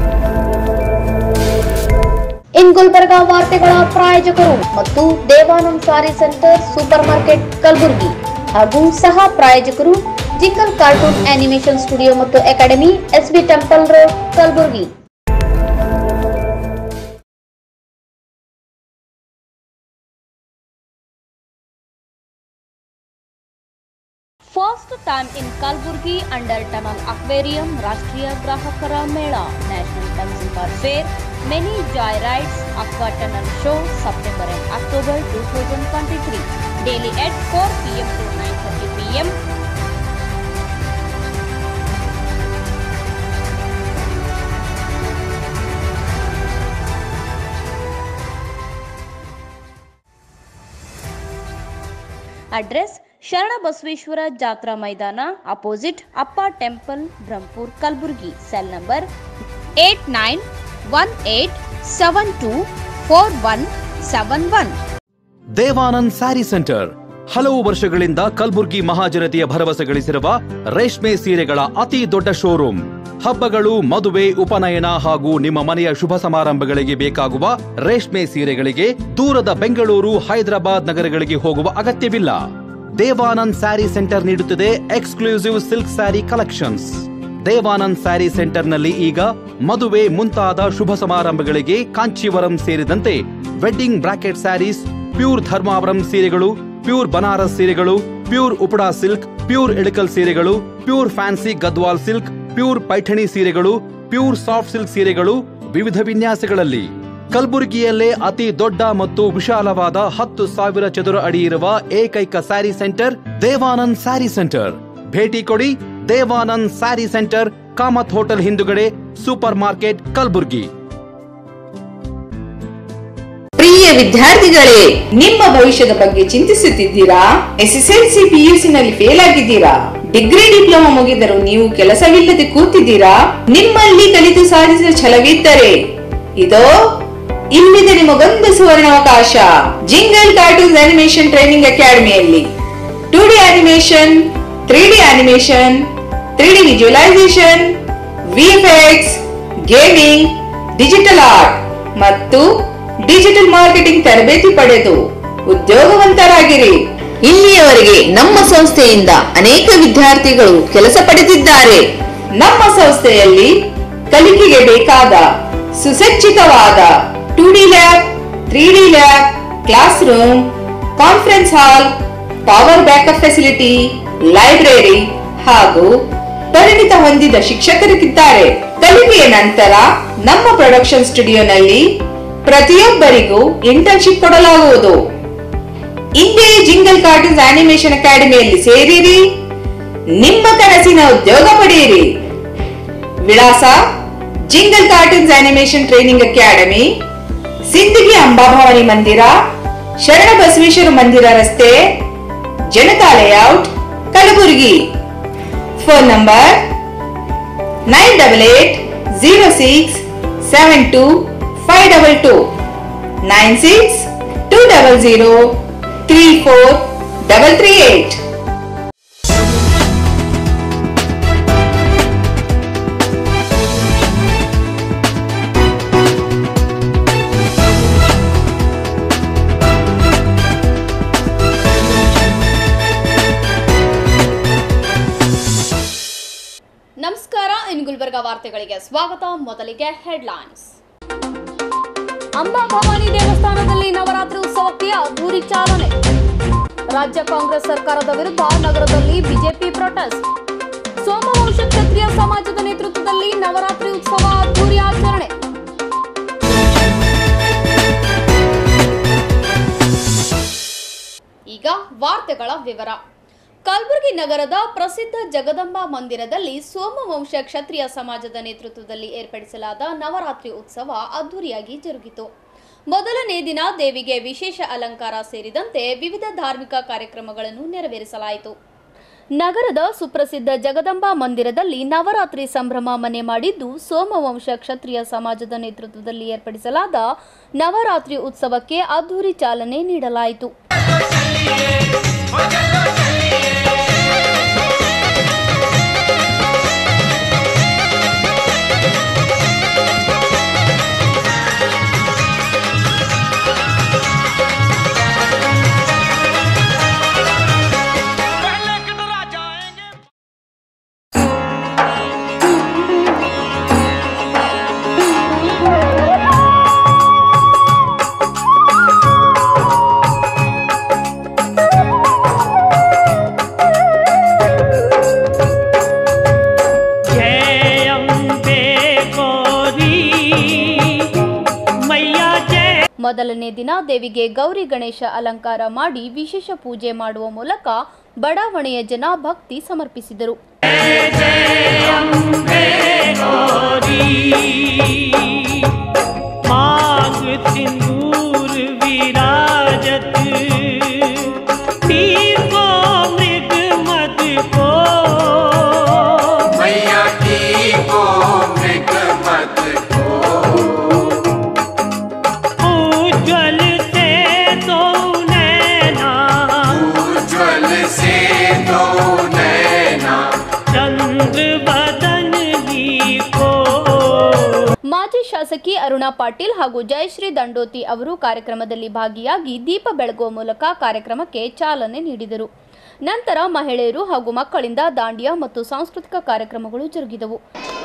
ಇನ್ ಗುಲ್ಬರ್ಗ ವಾರ್ತೆಗಳ ಪ್ರಾಯೋಜಕರು ಮತ್ತು Devanand sari centre super market Kalaburagi ಹಾಗೂ ಸಹ ಪ್ರಾಯೋಜಕರು ಜಿಂಗಲ್ ಕಾರ್ಟೂನ್ ಆನಿಮೇಷನ್ ಸ್ಟುಡಿಯೋ ಮತ್ತು academy SB temple road Kalaburagi first time in Kalaburgi under tunnel aquarium ರಾಷ್ಟ್ರೀಯ ಗ್ರಾಹಕರ ಮೇಳ national consumer fair many joy rides aqua tunnel show September and October two thousand twenty three daily at four P M to nine thirty P M address Sharana Basaveshwara Jatra Maidan opposite Appa temple Brahmapur Kalaburgi cell number eight nine one eight seven two four one seven one Devanand sari centre ಹಲವು ವರ್ಷಗಳಿಂದ ಕಲ್ಬುರ್ಗಿ ಮಹಾಜನತೆಯ ಭರವಸೆ ಗಳಿಸಿರುವ ರೇಷ್ಮೆ ಸೀರೆಗಳ ಅತಿ ದೊಡ್ಡ showroom ಹಬ್ಬಗಳು ಮದುವೆ ಉಪನಯನ ಹಾಗೂ ನಿಮ್ಮ ಮನೆಯ ಶುಭ ಸಮಾರಂಭಗಳಿಗೆ ಬೇಕಾಗುವ ರೇಷ್ಮೆ ಸೀರೆಗಳಿಗೆ ದೂರದ ಬೆಂಗಳೂರು ಹೈದರಾಬಾದ್ ನಗರಗಳಿಗೆ ಹೋಗುವ ಅಗತ್ಯವಿಲ್ಲ ದೇವಾನಂದ್ ಸ್ಯಾರಿ ಸೆಂಟರ್ ನೀಡುತ್ತಿದೆ exclusive silk sari collections Devanand sari ಸೆಂಟರ್ನಲ್ಲಿ ಈಗ ಮದುವೆ ಮುಂತಾದ ಶುಭ ಸಮಾರಂಭಗಳಿಗೆ ಕಾಂಚೀವರಂ ಸೇರಿದಂತೆ wedding brocade saris pure Dharmavaram ಸೀರೆಗಳು ಪ್ಯೂರ್ ಬನಾರಸ್ ಸೀರೆಗಳು pure Uppada silk pure Ilkal ಸೀರೆಗಳು pure fancy Gadwal silk pure Paithani ಸೀರೆಗಳು ಪ್ಯೂರ್ ಸಾಫ್ಟ್ ಸಿಲ್ಕ್ ಸೀರೆಗಳು ವಿವಿಧ ವಿನ್ಯಾಸಗಳಲ್ಲಿ ಕಲಬುರಗಿಯಲ್ಲೇ ಅತಿ ದೊಡ್ಡ ಮತ್ತು ವಿಶಾಲವಾದ ಹತ್ತು ಸಾವಿರ ಚದುರ ಅಡಿ ಇರುವ ಏಕೈಕ ಸ್ಯಾರಿ ಸೆಂಟರ್ ದೇವಾನಂದ್ ಸ್ಯಾರಿ ಸೆಂಟರ್ ಭೇಟಿ ಕೊಡಿ ದೇವಾನಂದ್ ಸ್ಯಾರಿ ಸೆಂಟರ್ ಕಾಮತ್ ಹೋಟೆಲ್ ಹಿಂದುಗಡೆ ಸೂಪರ್ ಮಾರ್ಕೆಟ್ ಕಲಬುರ್ಗಿ ಪ್ರಿಯ ವಿದ್ಯಾರ್ಥಿಗಳೇ ನಿಮ್ಮ ಭವಿಷ್ಯದ ಬಗ್ಗೆ ಚಿಂತಿಸುತ್ತಿದ್ದೀರಾ ಎಸ್ಎಸ್ಎಲ್ಸಿ ಪಿಯುಸಿ ನಲ್ಲಿ ಫೇಲ್ ಆಗಿದ್ದೀರಾ ಡಿಗ್ರಿ ಡಿಪ್ಲೊಮಾ ಮುಗಿದರೂ ನೀವು ಕೆಲಸವಿಲ್ಲದೆ ಕೂತಿದ್ದೀರಾ ನಿಮ್ಮಲ್ಲಿ ಕಲಿತು ಸಾಧಿಸುವ ಛಲವಿದ್ದರೆ ಇದೋ ಇಲ್ಲಿದೆ ನಿಮಗೊಂದು ಸುವರ್ಣಾವಕಾಶ ಜಿಂಗಲ್ ಕಾರ್ಟೂನ್ಸ್ ಅನಿಮೇಷನ್ ಟ್ರೈನಿಂಗ್ ಅಕಾಡೆಮಿಯಲ್ಲಿ two D animation three D animation three D visualisation VFX gaming digital art ಮತ್ತು ಡಿಜಿಟಲ್ ಮಾರ್ಕೆಟಿಂಗ್ ತರಬೇತಿ ಪಡೆದು ಉದ್ಯೋಗವಂತರಾಗಿರಿ ಇಲ್ಲಿಯವರೆಗೆ ನಮ್ಮ ಸಂಸ್ಥೆಯಿಂದ ಅನೇಕ ವಿದ್ಯಾರ್ಥಿಗಳು ಕೆಲಸ ಪಡೆದಿದ್ದಾರೆ ನಮ್ಮ ಸಂಸ್ಥೆಯಲ್ಲಿ ಕಲಿಕೆಗೆ ಬೇಕಾದ ಸುಸಜ್ಜಿತವಾದ two D lab three D lab classroom conference hall power backup facility library ಹಾಗೂ ಪರಿಣಿತ ಹೊಂದಿದ ಶಿಕ್ಷಕರಿದ್ದಾರೆ ಕಲಿಕೆಯ ನಂತರ ನಮ್ಮ ಪ್ರೊಡಕ್ಷನ್ ಸ್ಟುಡಿಯೋನಲ್ಲಿ ಪ್ರತಿಯೊಬ್ಬರಿಗೂ ಇಂಟರ್ನ್ಶಿಪ್ ಕೊಡಲಾಗುವುದು ಇಂದೇ ಜಿಂಗಲ್ ಕಾರ್ಟೂನ್ಸ್ ಆನಿಮೇಷನ್ ಅಕಾಡೆಮಿಯಲ್ಲಿ ಸೇರಿರಿ ನಿಮ್ಮ ಕನಸಿನ ಉದ್ಯೋಗ ಪಡೆಯಿರಿ ವಿಳಾಸ jingle cartoons animation training academy Sindagi Ambabhavani Mandir Sharana Basaveshwara Mandir ರಸ್ತೆ Janata layout Kalaburagi phone number nine double eight zero six seven two five double two nine six two double zero three four double three eight ನಮಸ್ಕಾರ in Gulbarga ವಾರ್ತೆಗಳಿಗೆ ಸ್ವಾಗತ ಮೊದಲಿಗೆ ಹೆಡ್ಲೈನ್ಸ್ ಅಂಬಾಭವಾನಿ ದೇವಸ್ಥಾನದಲ್ಲಿ ನವರಾತ್ರಿ ಉತ್ಸವಕ್ಕೆ ಅದ್ದೂರಿ ಚಾಲನೆ ರಾಜ್ಯ ಕಾಂಗ್ರೆಸ್ ಸರ್ಕಾರದ ವಿರುದ್ಧ ನಗರದಲ್ಲಿ ಬಿಜೆಪಿ ಪ್ರೊಟೆಸ್ಟ್ ಸೋಮವಂಶ ಕ್ಷತ್ರಿಯ ಸಮಾಜದ ನೇತೃತ್ವದಲ್ಲಿ ನವರಾತ್ರಿ ಉತ್ಸವ ಅದ್ದೂರಿ ಆಚರಣೆ ಈಗ ವಾರ್ತೆಗಳ ವಿವರ ಕಲಬುರಗಿ ನಗರದ ಪ್ರಸಿದ್ಧ ಜಗದಂಬಾ ಮಂದಿರದಲ್ಲಿ ಸೋಮವಂಶ ಕ್ಷತ್ರಿಯ ಸಮಾಜದ ನೇತೃತ್ವದಲ್ಲಿ ಏರ್ಪಡಿಸಲಾದ ನವರಾತ್ರಿ ಉತ್ಸವ ಅದ್ದೂರಿಯಾಗಿ ಜರುಗಿತು ಮೊದಲನೇ ದಿನ ದೇವಿಗೆ ವಿಶೇಷ ಅಲಂಕಾರ ಸೇರಿದಂತೆ ವಿವಿಧ ಧಾರ್ಮಿಕ ಕಾರ್ಯಕ್ರಮಗಳನ್ನು ನೆರವೇರಿಸಲಾಯಿತು ನಗರದ ಸುಪ್ರಸಿದ್ಧ ಜಗದಂಬಾ ಮಂದಿರದಲ್ಲಿ ನವರಾತ್ರಿ ಸಂಭ್ರಮ ಮನೆ ಮಾಡಿದ್ದು ಸೋಮವಂಶ ಕ್ಷತ್ರಿಯ ಸಮಾಜದ ನೇತೃತ್ವದಲ್ಲಿ ಏರ್ಪಡಿಸಲಾದ ನವರಾತ್ರಿ ಉತ್ಸವಕ್ಕೆ ಅದ್ದೂರಿ ಚಾಲನೆ ನೀಡಲಾಯಿತು ಮೊದಲನೇ ದಿನ ದೇವಿಗೆ ಗೌರಿ ಗಣೇಶ ಅಲಂಕಾರ ಮಾಡಿ ವಿಶೇಷ ಪೂಜೆ ಮಾಡುವ ಮೂಲಕ ಬಡಾವಣೆಯ ಜನ ಭಕ್ತಿ ಸಮರ್ಪಿಸಿದರು मांग सिंदूर विराजत पीर को मृग मद को मैया की को मृग मत को उज्ज्वल से दो नैना उज्ज्वल से दो नैना चंद्र बदन को ಮಾಜಿ ಶಾಸಕಿ ಅರುಣಾ ಪಾಟೀಲ್ ಹಾಗೂ ಜಯಶ್ರೀ ದಂಡೋತಿ ಅವರು ಕಾರ್ಯಕ್ರಮದಲ್ಲಿ ಭಾಗಿಯಾಗಿ ದೀಪ ಬೆಳಗುವ ಮೂಲಕ ಕಾರ್ಯಕ್ರಮಕ್ಕೆ ಚಾಲನೆ ನೀಡಿದರು ನಂತರ ಮಹಿಳೆಯರು ಹಾಗೂ ಮಕ್ಕಳಿಂದ ದಾಂಡಿಯಾ ಮತ್ತು ಸಾಂಸ್ಕೃತಿಕ ಕಾರ್ಯಕ್ರಮಗಳು ಜರುಗಿದವು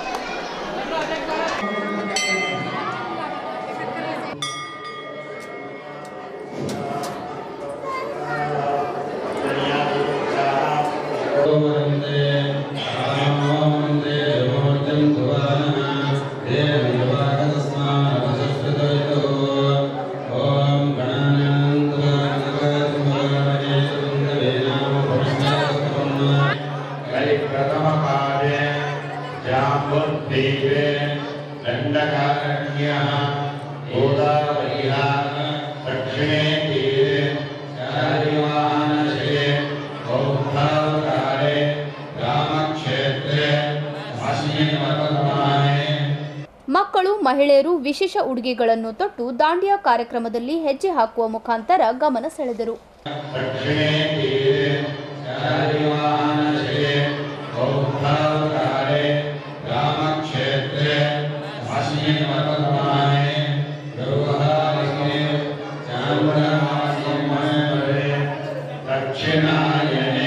प्रथमपादे जाम्बुद्वीपे दण्डकारण्यः गोदावर्यः दक्षिणे तीरे चारिवाहनशिले बौद्धावतारे रामक्षेत्रे अस्मिन् वर्तमाने ಮಕ್ಕಳು ಮಹಿಳೆಯರು ವಿಶೇಷ ಉಡುಗೆಗಳನ್ನು ತೊಟ್ಟು ದಾಂಡಿಯಾ ಕಾರ್ಯಕ್ರಮದಲ್ಲಿ ಹೆಜ್ಜೆ ಹಾಕುವ ಮುಖಾಂತರ ಗಮನ ಸೆಳೆದರು दक्षिणे तीरे चारिवाहनशिले बौद्धावतारे रामक्षेत्रे अस्मिन् वर्तमाने गौहारके चान्द्रमासिंहरे दक्षिणायने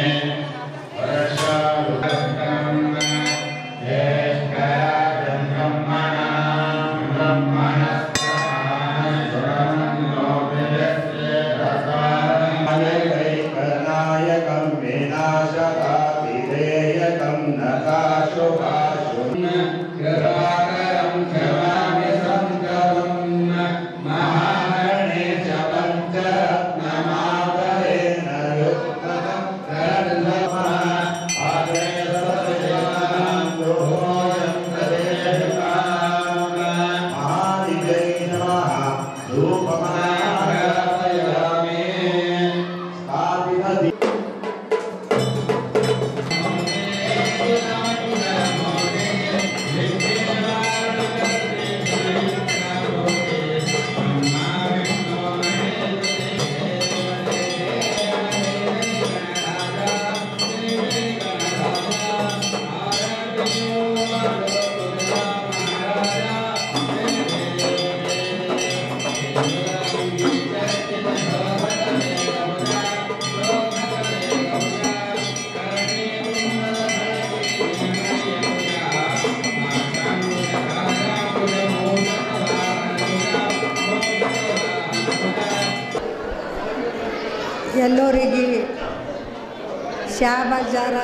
वर्षाऋतम् ज्येष्ठराजं ब्रह्मणां ब्रह्मणस्पदानैकनायकं विनाशकातिधेयकं नकाशुकाशुं कृपाकरं क्षमामि सङ्करं महागणेश पञ्चरत्नमादरेण युक्तं कर्णमः आग्नेयसर्वदेवानां दोहोयं तदेशकाम् महादिवै नमः धूपमागमयामि स्थापितदि ಎಲ್ಲರಿಗೆ ಶಾಬಜಾರ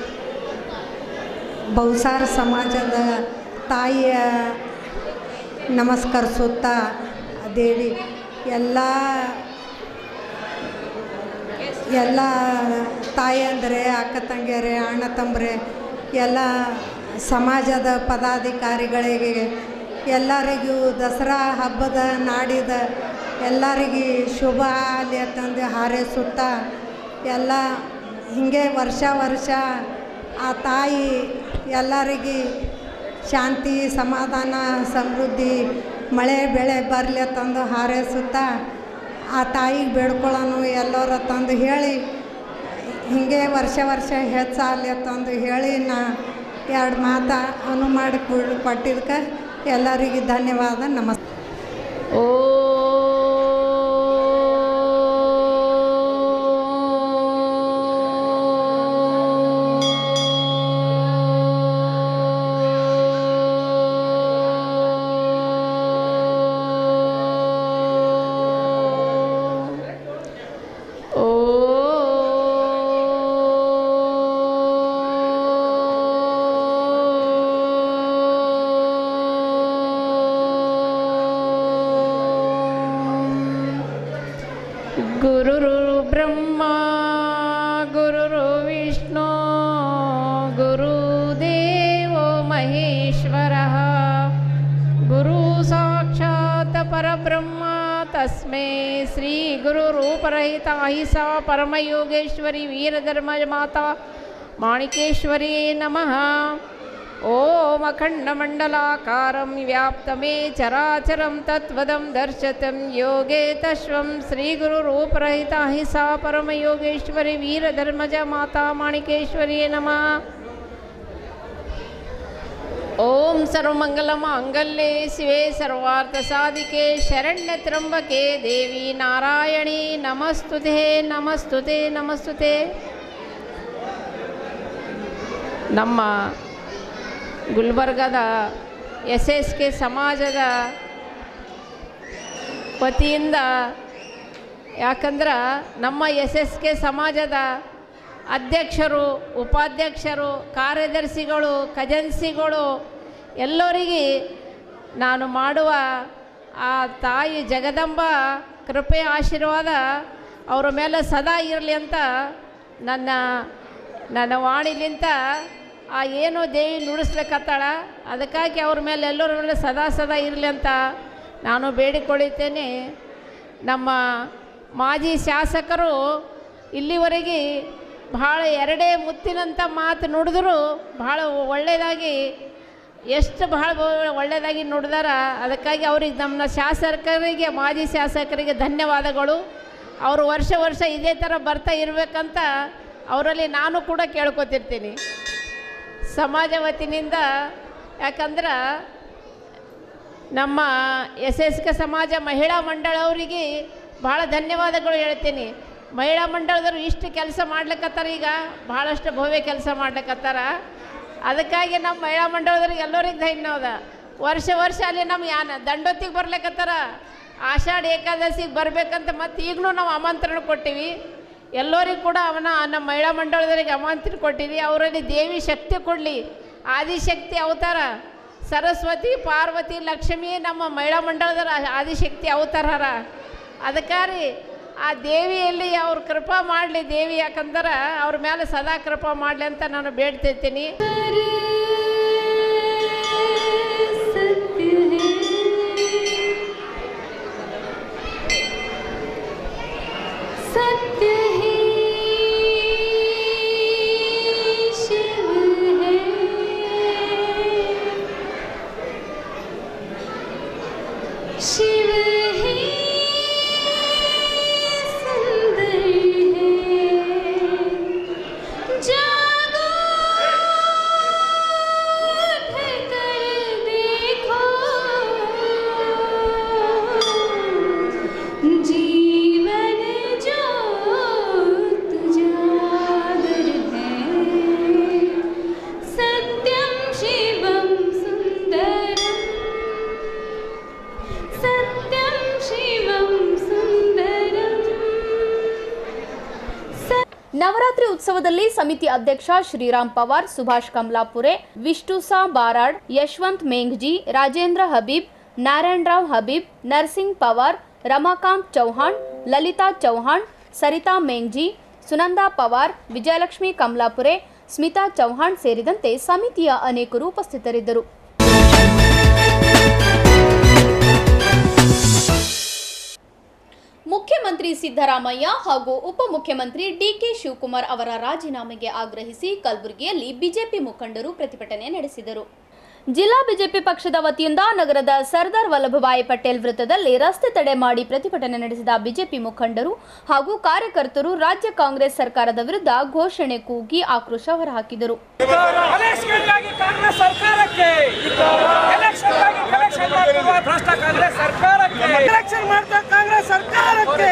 ಬಹುಸಾರ ಸಮಾಜದ ತಾಯಿಯ ನಮಸ್ಕರಿಸುತ್ತಾ ದೇವಿ ಎಲ್ಲ ಎಲ್ಲ ತಾಯಂದರೆ ಅಕ್ಕ ತಂಗಿಯರೇ ಅಣ್ಣ ತಮ್ಮರೆ ಎಲ್ಲ ಸಮಾಜದ ಪದಾಧಿಕಾರಿಗಳಿಗೆ ಎಲ್ಲರಿಗೂ ದಸರಾ ಹಬ್ಬದ ನಾಡಿದ ಎಲ್ಲರಿಗೆ ಶುಭ ಆಗಲಿ ಅಂತಂದು ಹಾರೈಸುತ್ತಾ ಎಲ್ಲ ಹೀಗೆ ವರ್ಷ ವರ್ಷ ಆ ತಾಯಿ ಎಲ್ಲರಿಗೆ ಶಾಂತಿ ಸಮಾಧಾನ ಸಮೃದ್ಧಿ ಮಳೆ ಬೆಳೆ ಬರಲಿ ಅಂತಂದು ಹಾರೈಸುತ್ತಾ ಆ ತಾಯಿಗೆ ಬೇಡ್ಕೊಳ್ಳೋನು ಎಲ್ಲರ ತಂದು ಹೇಳಿ ಹೀಗೆ ವರ್ಷ ವರ್ಷ ಹೆಚ್ಚಾಗಲಿ ಅಂತಂದು ಹೇಳಿ ನಾ ಎರಡು ಮಾತು ಅನು ಮಾಡಿ ಕೊಟ್ಟಿದ್ದಕ್ಕೆ ಎಲ್ಲರಿಗೆ ಧನ್ಯವಾದ ನಮಸ್ತೆ ಓ गुरुर्ब्रह्मा गुरुर्विष्णु गुरुदेवो महेश्वरः गुरु साक्षात् परब्रह्म तस्मै श्रीगुरुरूपरहिताहि सा परमयोगेश्वरी वीरधर्ममाता माणिकेश्वरी नमः ॐ अखण्डमण्डलाकारं व्याप्तमे चराचरं तत्त्वदं दर्शतं योगे तश्वं श्रीगुरुरूपरहिता हि सा परमयोगेश्वरी वीरधर्मज माता माणिकेश्वरी नमः ॐ सर्वमङ्गलमाङ्गल्ये शिवे सर्वार्थसाधिके शरण्यत्र्यम्बके देवी नारायणी नमस्तुते ನಮಸ್ತುತೆ ನಮಸ್ತುತೆ ನಮ್ಮ ಗುಲ್ಬರ್ಗದ ಎಸ್ ಎಸ್ ಕೆ ಸಮಾಜದ ವತಿಯಿಂದ ಯಾಕಂದ್ರೆ ನಮ್ಮ ಎಸ್ ಎಸ್ ಕೆ ಸಮಾಜದ ಅಧ್ಯಕ್ಷರು ಉಪಾಧ್ಯಕ್ಷರು ಕಾರ್ಯದರ್ಶಿಗಳು ಖಜನ್ಸಿಗಳು ಎಲ್ಲರಿಗೆ ನಾನು ಮಾಡುವ ಆ ತಾಯಿ ಜಗದಂಬ ಕೃಪೆ ಆಶೀರ್ವಾದ ಅವರ ಮೇಲೆ ಸದಾ ಇರಲಿ ಅಂತ ನನ್ನ ನನ್ನ ವಾಣಿಲಿಂತ ಆ ಏನು ದೇವಿ ನುಡಿಸ್ಲಿಕ್ಕತ್ತಾಳ ಅದಕ್ಕಾಗಿ ಅವ್ರ ಮೇಲೆ ಎಲ್ಲರ ಮೇಲೆ ಸದಾ ಸದಾ ಇರಲಿ ಅಂತ ನಾನು ಬೇಡಿಕೊಳ್ಳುತ್ತೇನೆ ನಮ್ಮ ಮಾಜಿ ಶಾಸಕರು ಇಲ್ಲಿವರೆಗೆ ಭಾಳ ಎರಡೇ ಮುತ್ತಿನಂಥ ಮಾತು ನುಡಿದ್ರು ಭಾಳ ಒಳ್ಳೆಯದಾಗಿ ಎಷ್ಟು ಭಾಳ ಒಳ್ಳೆಯದಾಗಿ ನುಡಿದಾರ ಅದಕ್ಕಾಗಿ ಅವ್ರಿಗೆ ನಮ್ಮ ಶಾಸಕರಿಗೆ ಮಾಜಿ ಶಾಸಕರಿಗೆ ಧನ್ಯವಾದಗಳು ಅವರು ವರ್ಷ ವರ್ಷ ಇದೇ ಥರ ಬರ್ತಾ ಇರಬೇಕಂತ ಅವರಲ್ಲಿ ನಾನು ಕೂಡ ಕೇಳ್ಕೊತಿರ್ತೀನಿ ಸಮಾಜ ವತಿನಿಂದ ಯಾಕಂದ್ರೆ ನಮ್ಮ ಎಸ್ ಎಸ್ ಕೆ ಸಮಾಜ ಮಹಿಳಾ ಮಂಡಳವರಿಗೆ ಭಾಳ ಧನ್ಯವಾದಗಳು ಹೇಳ್ತೀನಿ ಮಹಿಳಾ ಮಂಡಳದವರು ಇಷ್ಟು ಕೆಲಸ ಮಾಡ್ಲಿಕ್ಕತ್ತಾರ ಈಗ ಭಾಳಷ್ಟು ಭವ್ಯ ಕೆಲಸ ಮಾಡ್ಲಿಕ್ಕತ್ತಾರ ಅದಕ್ಕಾಗಿ ನಮ್ಮ ಮಹಿಳಾ ಮಂಡಳದವ್ರಿಗೆ ಎಲ್ಲರಿಗೆ ಧನ್ಯವಾದ ವರ್ಷ ವರ್ಷ ಅಲ್ಲಿ ನಮ್ಮ ಯಾನ ದಂಡೋತಿಗೆ ಬರ್ಲಿಕ್ಕತ್ತಾರ ಆಷಾಢ ಏಕಾದಶಿಗೆ ಬರಬೇಕಂತ ಮತ್ತು ಈಗಲೂ ನಾವು ಆಮಂತ್ರಣ ಕೊಟ್ಟಿವಿ ಎಲ್ಲರಿಗೂ ಕೂಡ ಅವನ ನಮ್ಮ ಮಹಿಳಾ ಮಂಡಳದವರಿಗೆ ಆಮಂತ್ರಣ ಕೊಟ್ಟಿವಿ ಅವರಲ್ಲಿ ದೇವಿ ಶಕ್ತಿ ಕೊಡಲಿ ಆದಿಶಕ್ತಿ ಅವತಾರ ಸರಸ್ವತಿ ಪಾರ್ವತಿ ಲಕ್ಷ್ಮಿ ನಮ್ಮ ಮಹಿಳಾ ಮಂಡಳದರ ಆದಿಶಕ್ತಿ ಅವತಾರ ಅದಕ್ಕಾರಿ ಆ ದೇವಿಯಲ್ಲಿ ಅವ್ರ ಕೃಪಾ ಮಾಡಲಿ ದೇವಿ ಯಾಕಂದ್ರೆ ಅವ್ರ ಮೇಲೆ ಸದಾ ಕೃಪಾ ಮಾಡಲಿ ಅಂತ ನಾನು ಬೇಡ್ತಿರ್ತೀನಿ सत्य है शिव है शिव है सुंदर है जागो उठ कर देखो जीवन ज्योत जागर है सत्यं शिवं सुन्दरम् सत्यं शिवं सुन्दरम् ನವರಾತ್ರಿ ಉತ್ಸವದಲ್ಲಿ ಸಮಿತಿ ಅಧ್ಯಕ್ಷ ಶ್ರೀರಾಮ್ ಪವಾರ್ ಸುಭಾಷ್ ಕಮಲಾಪುರೆ ವಿಷ್ಣುಸಾ ಬಾರಾಡ್ ಯಶವಂತ್ ಮೇಂಘ್ಜಿ ರಾಜೇಂದ್ರ ಹಬೀಬ್ ನಾರಾಯಣರಾವ್ ಹಬೀಬ್ ನರ್ಸಿಂಗ್ ಪವಾರ್ ರಮಾಕಾಂತ್ ಚೌಹಾಣ್ ಲಲಿತಾ ಚೌಹಾಣ್ ಸರಿತಾ ಮೇಂಘ್ಜಿ ಸುನಂದಾ ಪವಾರ್ ವಿಜಯಲಕ್ಷ್ಮಿ ಕಮಲಾಪುರೆ ಸ್ಮಿತಾ ಚೌಹಾಣ್ ಸೇರಿದಂತೆ ಸಮಿತಿಯ ಅನೇಕರು ಉಪಸ್ಥಿತರಿದ್ದರು ಮುಖ್ಯಮಂತ್ರಿ ಸಿದ್ದರಾಮಯ್ಯ ಹಾಗೂ ಉಪಮುಖ್ಯಮಂತ್ರಿ ಡಿಕೆ ಶಿವಕುಮಾರ್ ಅವರ ರಾಜೀನಾಮೆಗೆ ಆಗ್ರಹಿಸಿ ಕಲಬುರಗಿಯಲ್ಲಿ ಬಿಜೆಪಿ ಮುಖಂಡರು ಪ್ರತಿಭಟನೆ ನಡೆಸಿದರು ಜಿಲ್ಲಾ ಬಿಜೆಪಿ ಪಕ್ಷದ ವತಿಯಿಂದ ನಗರದ ಸರ್ದಾರ್ ವಲ್ಲಭಭಾಯಿ ಪಟೇಲ್ ವೃತ್ತದಲ್ಲಿ ರಸ್ತೆ ತಡೆ ಮಾಡಿ ಪ್ರತಿಭಟನೆ ನಡೆಸಿದ ಬಿಜೆಪಿ ಮುಖಂಡರು ಹಾಗೂ ಕಾರ್ಯಕರ್ತರು ರಾಜ್ಯ ಕಾಂಗ್ರೆಸ್ ಸರ್ಕಾರದ ವಿರುದ್ಧ ಘೋಷಣೆ ಕೂಗಿ ಆಕ್ರೋಶ ಹೊರಹಾಕಿದರು ಎಲೆಕ್ಷನ್ಗಾಗಿ ಕಾಂಗ್ರೆಸ್ ಸರ್ಕಾರಕ್ಕೆ ಎಲೆಕ್ಷನ್ಗಾಗಿ ಕಲೆಕ್ಷನ್ ಮಾಡುವ ಭ್ರಷ್ಟ ಕಾಂಗ್ರೆಸ್ ಸರ್ಕಾರಕ್ಕೆ ಎಲೆಕ್ಷನ್ ಮಾಡ್ತಾ ಕಾಂಗ್ರೆಸ್ ಸರ್ಕಾರಕ್ಕೆ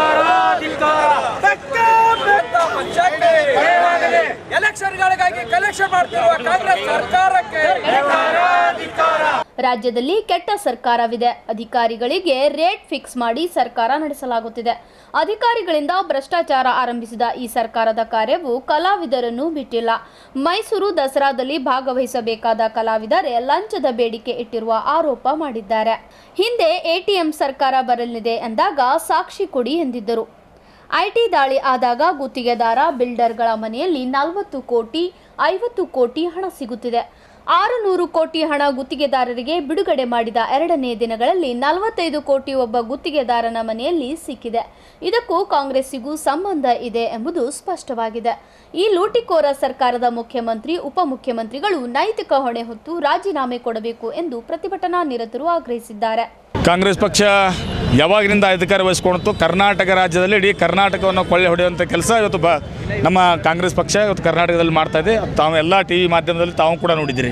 ಎಲೆಕ್ಷನ್ಗಳಿಗಾಗಿ ಕಲೆಕ್ಷನ್ ಮಾಡ್ತಿರುವ ಕಾಂಗ್ರೆಸ್ ಸರ್ಕಾರಕ್ಕೆ ರಾಜ್ಯದಲ್ಲಿ ಕೆಟ್ಟ ಸರ್ಕಾರವಿದೆ ಅಧಿಕಾರಿಗಳಿಗೆ ರೇಟ್ ಫಿಕ್ಸ್ ಮಾಡಿ ಸರ್ಕಾರ ನಡೆಸಲಾಗುತ್ತಿದೆ ಅಧಿಕಾರಿಗಳಿಂದ ಭ್ರಷ್ಟಾಚಾರ ಆರಂಭಿಸಿದ ಈ ಸರ್ಕಾರದ ಕಾರ್ಯವು ಕಲಾವಿದರನ್ನು ಬಿಟ್ಟಿಲ್ಲ ಮೈಸೂರು ದಸರಾದಲ್ಲಿ ಭಾಗವಹಿಸಬೇಕಾದ ಕಲಾವಿದರೇ ಲಂಚದ ಬೇಡಿಕೆ ಇಟ್ಟಿರುವ ಆರೋಪ ಮಾಡಿದ್ದಾರೆ ಹಿಂದೆ ಎಟಿಎಂ ಸರ್ಕಾರ ಬರಲಿದೆ ಎಂದಾಗ ಸಾಕ್ಷಿ ಕೊಡಿ ಎಂದಿದ್ದರು ಐಟಿ ದಾಳಿ ಆದಾಗ ಗುತ್ತಿಗೆದಾರ ಬಿಲ್ಡರ್ಗಳ ಮನೆಯಲ್ಲಿ ನಲವತ್ತು ಕೋಟಿ ಐವತ್ತು ಕೋಟಿ ಹಣ ಸಿಗುತ್ತಿದೆ ಆರು ನೂರು ಕೋಟಿ ಹಣ ಗುತ್ತಿಗೆದಾರರಿಗೆ ಬಿಡುಗಡೆ ಮಾಡಿದ ಎರಡನೇ ದಿನಗಳಲ್ಲಿ ನಲವತ್ತೈದು ಕೋಟಿ ಒಬ್ಬ ಗುತ್ತಿಗೆದಾರನ ಮನೆಯಲ್ಲಿ ಸಿಕ್ಕಿದೆ ಇದಕ್ಕೂ ಕಾಂಗ್ರೆಸ್ಸಿಗೂ ಸಂಬಂಧ ಇದೆ ಎಂಬುದು ಸ್ಪಷ್ಟವಾಗಿದೆ ಈ ಲೂಟಿಕೋರ ಸರ್ಕಾರದ ಮುಖ್ಯಮಂತ್ರಿ ಉಪಮುಖ್ಯಮಂತ್ರಿಗಳು ನೈತಿಕ ಹೊಣೆ ಹೊತ್ತು ರಾಜೀನಾಮೆ ಕೊಡಬೇಕು ಎಂದು ಪ್ರತಿಭಟನಾ ನಿರತರು ಆಗ್ರಹಿಸಿದ್ದಾರೆ ಕಾಂಗ್ರೆಸ್ ಪಕ್ಷ ಯಾವಾಗಿನಿಂದ ಅಧಿಕಾರ ವಹಿಸ್ಕೊಳ್ತು ಕರ್ನಾಟಕ ರಾಜ್ಯದಲ್ಲಿ ಇಡೀ ಕರ್ನಾಟಕವನ್ನು ಕೊಳ್ಳೆ ಹೊಡೆಯುವಂಥ ಕೆಲಸ ಇವತ್ತು ಬ ನಮ್ಮ ಕಾಂಗ್ರೆಸ್ ಪಕ್ಷ ಇವತ್ತು ಕರ್ನಾಟಕದಲ್ಲಿ ಮಾಡ್ತಾ ಇದೆ ತಾವು ಎಲ್ಲ ಟಿ ವಿ ಮಾಧ್ಯಮದಲ್ಲಿ ತಾವು ಕೂಡ ನೋಡಿದ್ದೀರಿ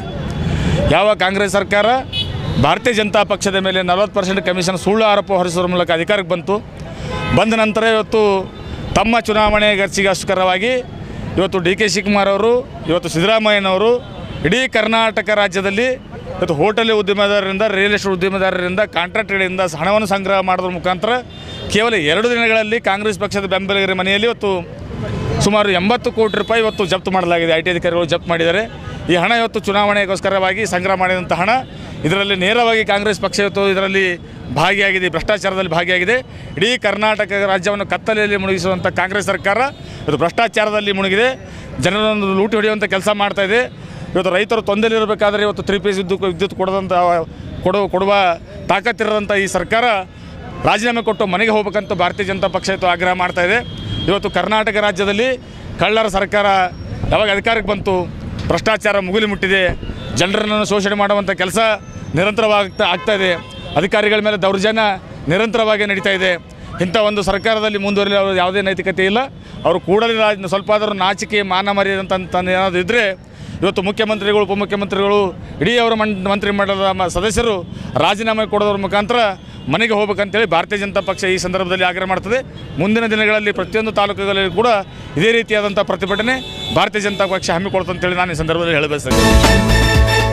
ಯಾವ ಕಾಂಗ್ರೆಸ್ ಸರ್ಕಾರ ಭಾರತೀಯ ಜನತಾ ಪಕ್ಷದ ಮೇಲೆ ನಲವತ್ತು ಪರ್ಸೆಂಟ್ ಕಮಿಷನ್ ಸುಳ್ಳು ಆರೋಪ ಹೊರಿಸುವ ಮೂಲಕ ಅಧಿಕಾರಕ್ಕೆ ಬಂತು ಬಂದ ನಂತರ ಇವತ್ತು ತಮ್ಮ ಚುನಾವಣೆ ಗರ್ಚಿಗೋಸ್ಕರವಾಗಿ ಇವತ್ತು ಡಿ ಕೆ ಶಿವಕುಮಾರ್ ಅವರು ಇವತ್ತು ಸಿದ್ದರಾಮಯ್ಯನವರು ಇಡೀ ಕರ್ನಾಟಕ ರಾಜ್ಯದಲ್ಲಿ ಇವತ್ತು ಹೋಟೆಲ್ ಉದ್ಯಮದಾರರಿಂದ ರಿಯಲ್ ಎಸ್ಟೇಟ್ ಉದ್ಯಮದಾರರಿಂದ ಕಾಂಟ್ರಾಕ್ಟ್ಗಳಿಂದ ಹಣವನ್ನು ಸಂಗ್ರಹ ಮಾಡೋದ್ರ ಮುಖಾಂತರ ಕೇವಲ ಎರಡು ದಿನಗಳಲ್ಲಿ ಕಾಂಗ್ರೆಸ್ ಪಕ್ಷದ ಬೆಂಬಲಿಗರ ಮನೆಯಲ್ಲಿ ಇವತ್ತು ಸುಮಾರು ಎಂಬತ್ತು ಕೋಟಿ ರೂಪಾಯಿ ಇವತ್ತು ಜಪ್ತು ಮಾಡಲಾಗಿದೆ ಐ ಟಿ ಅಧಿಕಾರಿಗಳು ಜಪ್ತು ಮಾಡಿದ್ದಾರೆ ಈ ಹಣ ಇವತ್ತು ಚುನಾವಣೆಗೋಸ್ಕರವಾಗಿ ಸಂಗ್ರಹ ಮಾಡಿದಂಥ ಹಣ ಇದರಲ್ಲಿ ನೇರವಾಗಿ ಕಾಂಗ್ರೆಸ್ ಪಕ್ಷ ಇವತ್ತು ಇದರಲ್ಲಿ ಭಾಗಿಯಾಗಿದೆ ಭ್ರಷ್ಟಾಚಾರದಲ್ಲಿ ಭಾಗಿಯಾಗಿದೆ ಇಡೀ ಕರ್ನಾಟಕ ರಾಜ್ಯವನ್ನು ಕತ್ತಲೆಯಲ್ಲಿ ಮುಳುಗಿಸುವಂಥ ಕಾಂಗ್ರೆಸ್ ಸರ್ಕಾರ ಇದು ಭ್ರಷ್ಟಾಚಾರದಲ್ಲಿ ಮುಳುಗಿದೆ ಜನರನ್ನು ಲೂಟಿ ಹೊಡೆಯುವಂಥ ಕೆಲಸ ಮಾಡ್ತಾ ಇದೆ ಇವತ್ತು ರೈತರು ತೊಂದರೆಯಿರಬೇಕಾದ್ರೆ ಇವತ್ತು ತ್ರೀ ಪೀಸ್ ವಿದ್ಯುತ್ ವಿದ್ಯುತ್ ಕೊಡದಂಥ ಕೊಡು ಕೊಡುವ ತಾಕತ್ತಿರೋದಂಥ ಈ ಸರ್ಕಾರ ರಾಜೀನಾಮೆ ಕೊಟ್ಟು ಮನೆಗೆ ಹೋಗ್ಬೇಕಂತ ಭಾರತೀಯ ಜನತಾ ಪಕ್ಷ ಇವತ್ತು ಆಗ್ರಹ ಮಾಡ್ತಾ ಇದೆ ಇವತ್ತು ಕರ್ನಾಟಕ ರಾಜ್ಯದಲ್ಲಿ ಕಳ್ಳರ ಸರ್ಕಾರ ಯಾವಾಗ ಅಧಿಕಾರಕ್ಕೆ ಬಂತು ಭ್ರಷ್ಟಾಚಾರ ಮುಗಿಲು ಮುಟ್ಟಿದೆ ಜನರನ್ನು ಶೋಷಣೆ ಮಾಡುವಂಥ ಕೆಲಸ ನಿರಂತರವಾಗ್ತಾ ಆಗ್ತಾ ಇದೆ ಅಧಿಕಾರಿಗಳ ಮೇಲೆ ದೌರ್ಜನ್ಯ ನಿರಂತರವಾಗಿ ನಡೀತಾ ಇದೆ ಇಂಥ ಒಂದು ಸರ್ಕಾರದಲ್ಲಿ ಮುಂದುವರಿಯಲು ಅವರು ಯಾವುದೇ ನೈತಿಕತೆ ಇಲ್ಲ ಅವರು ಕೂಡಲೇ ರಾಜ ಸ್ವಲ್ಪ ಆದರೂ ನಾಚಿಕೆ ಮಾನ ಮರ್ಯಾದೆ ಅಂತ ಏನಾದರೂ ಇದ್ದರೆ ಇವತ್ತು ಮುಖ್ಯಮಂತ್ರಿಗಳು ಉಪಮುಖ್ಯಮಂತ್ರಿಗಳು ಇಡೀ ಅವರ ಮಂ ಮಂತ್ರಿಮಂಡಲದ ಮ- ಸದಸ್ಯರು ರಾಜೀನಾಮೆ ಕೊಡೋದ್ರ ಮುಖಾಂತರ ಮನೆಗೆ ಹೋಗ್ಬೇಕಂತೇಳಿ ಭಾರತೀಯ ಜನತಾ ಪಕ್ಷ ಈ ಸಂದರ್ಭದಲ್ಲಿ ಆಗ್ರಹ ಮಾಡ್ತದೆ ಮುಂದಿನ ದಿನಗಳಲ್ಲಿ ಪ್ರತಿಯೊಂದು ತಾಲೂಕುಗಳಲ್ಲಿ ಕೂಡ ಇದೇ ರೀತಿಯಾದಂಥ ಪ್ರತಿಭಟನೆ ಭಾರತೀಯ ಜನತಾ ಪಕ್ಷ ಹಮ್ಮಿಕೊಳ್ತಂತೇಳಿ ನಾನು ಈ ಸಂದರ್ಭದಲ್ಲಿ ಹೇಳಬಯಸ್ತೇನೆ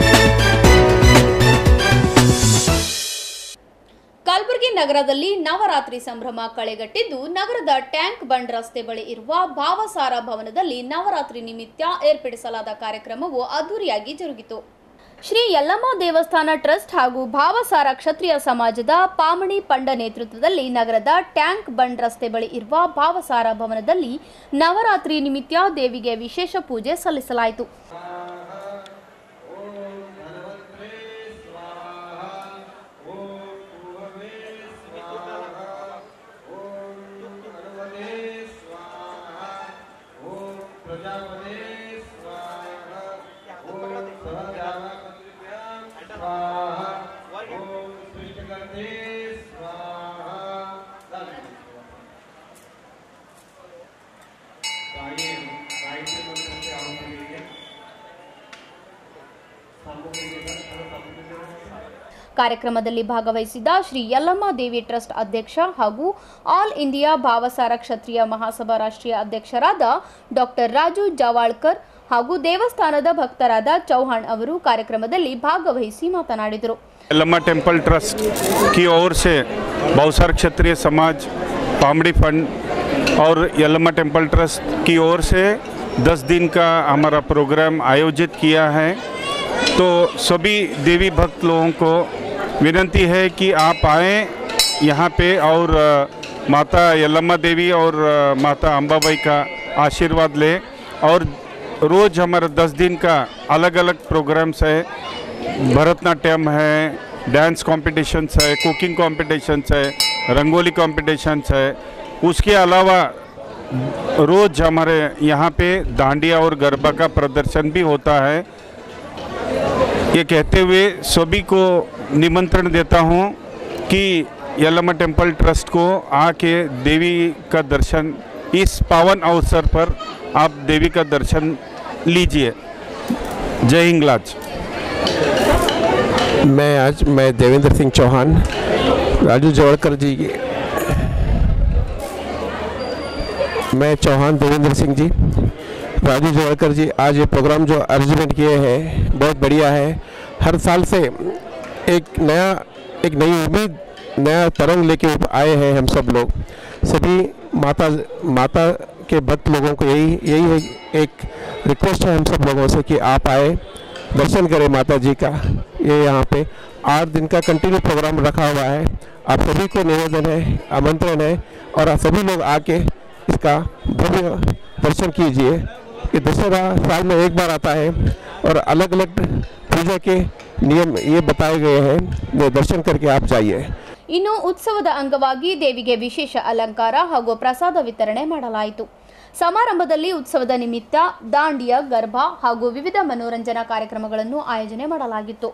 ಕಲಬುರಗಿ ನಗರದಲ್ಲಿ ನವರಾತ್ರಿ ಸಂಭ್ರಮ ಕಳೆಗಟ್ಟಿದ್ದು ನಗರದ ಟ್ಯಾಂಕ್ ಬಂಡ್ ರಸ್ತೆ ಬಳಿ ಇರುವ ಭಾವಸಾರ ಭವನದಲ್ಲಿ ನವರಾತ್ರಿ ನಿಮಿತ್ತ ಏರ್ಪಡಿಸಲಾದ ಕಾರ್ಯಕ್ರಮವು ಅದ್ದೂರಿಯಾಗಿ ಜರುಗಿತು ಶ್ರೀ ಯಲ್ಲಮ್ಮ ದೇವಸ್ಥಾನ ಟ್ರಸ್ಟ್ ಹಾಗೂ ಭಾವಸಾರ ಕ್ಷತ್ರಿಯ ಸಮಾಜದ ಪಾಮಣಿ ಪಂಡ ನೇತೃತ್ವದಲ್ಲಿ ನಗರದ ಟ್ಯಾಂಕ್ ಬಂಡ್ ರಸ್ತೆ ಬಳಿ ಇರುವ ಭಾವಸಾರ ಭವನದಲ್ಲಿ ನವರಾತ್ರಿ ನಿಮಿತ್ತ ದೇವಿಗೆ ವಿಶೇಷ ಪೂಜೆ ಸಲ್ಲಿಸಲಾಯಿತು ಕಾರ್ಯಕ್ರಮದಲ್ಲಿ ಭಾಗವಹಿಸಿದ್ದ ಶ್ರೀ ಯಲ್ಲಮ್ಮ ದೇವಿ ಟ್ರಸ್ಟ್ ಅಧ್ಯಕ್ಷ ಹಾಗೂ ಆಲ್ ಇಂಡಿಯಾ ಭಾವಸಾರ ಕ್ಷತ್ರಿಯ ಮಹಾಸಭಾ ರಾಷ್ಟ್ರೀಯ ಅಧ್ಯಕ್ಷರಾದ ಡಾಕ್ಟರ್ ರಾಜು ಜವಾಳ್ಕರ್ ಹಾಗೂ ದೇವಸ್ಥಾನದ ಭಕ್ತರಾದ ಚೌಹಾಣ್ ಅವರು ಕಾರ್ಯಕ್ರಮದಲ್ಲಿ ಭಾಗವಹಿಸಿ ಮಾತನಾಡಿದರು लम्मा टेम्पल ट्रस्ट की ओर से बहुसर क्षत्रिय समाज पामड़ी फंड और यलम्मा टेम्पल ट्रस्ट की ओर से 10 दिन का हमारा प्रोग्राम आयोजित किया है तो सभी देवी भक्त लोगों को विनती है कि आप आएँ यहाँ पे और अ, माता यलम्मा देवी और अ, माता अम्बाबाई का आशीर्वाद लें और रोज़ हमारा 10 दिन का अलग अलग प्रोग्राम्स है भरतनाट्यम है डांस कॉम्पिटिशन्स है कुकिंग कॉम्पिटिशन्स है रंगोली कॉम्पिटिशन्स है उसके अलावा रोज़ हमारे यहाँ पे डांडिया और गरबा का प्रदर्शन भी होता है ये कहते हुए सभी को निमंत्रण देता हूँ कि यलम्मा टेम्पल ट्रस्ट को आके देवी का दर्शन इस पावन अवसर पर आप देवी का दर्शन लीजिए जय हिंगलाज मैं आज मैं देवेंद्र सिंह चौहान राजू जवड़कर जी की मैं चौहान देवेंद्र सिंह जी राजू जवड़कर जी आज ये प्रोग्राम जो अरेंजमेंट किए हैं बहुत बढ़िया है हर साल से एक नया एक नई उम्मीद नया तरंग लेके आए हैं हम सब लोग सभी माता माता के भक्त लोगों को यही यही है एक रिक्वेस्ट है हम सब लोगों से कि आप आए दर्शन करें माता जी का ये यहाँ पे आठ दिन का कंटिन्यू प्रोग्राम रखा हुआ है आप सभी को निवेदन है आमंत्रण है और आप सभी लोग आके इसका भव्य दर्शन कीजिए कि दशहरा साल में एक बार आता है और अलग अलग पूजा के नियम ये बताए गए हैं ये दर्शन करके आप जाइए ಇನ್ನು ಉತ್ಸವದ ಅಂಗವಾಗಿ ದೇವಿಗೆ ವಿಶೇಷ ಅಲಂಕಾರ ಹಾಗೂ ಪ್ರಸಾದ ವಿತರಣೆ ಮಾಡಲಾಯಿತು ಸಮಾರಂಭದಲ್ಲಿ ಉತ್ಸವದ ನಿಮಿತ್ತ ದಾಂಡಿಯ ಗರ್ಭ ಹಾಗೂ ವಿವಿಧ ಮನೋರಂಜನಾ ಕಾರ್ಯಕ್ರಮಗಳನ್ನು ಆಯೋಜನೆ ಮಾಡಲಾಗಿತ್ತು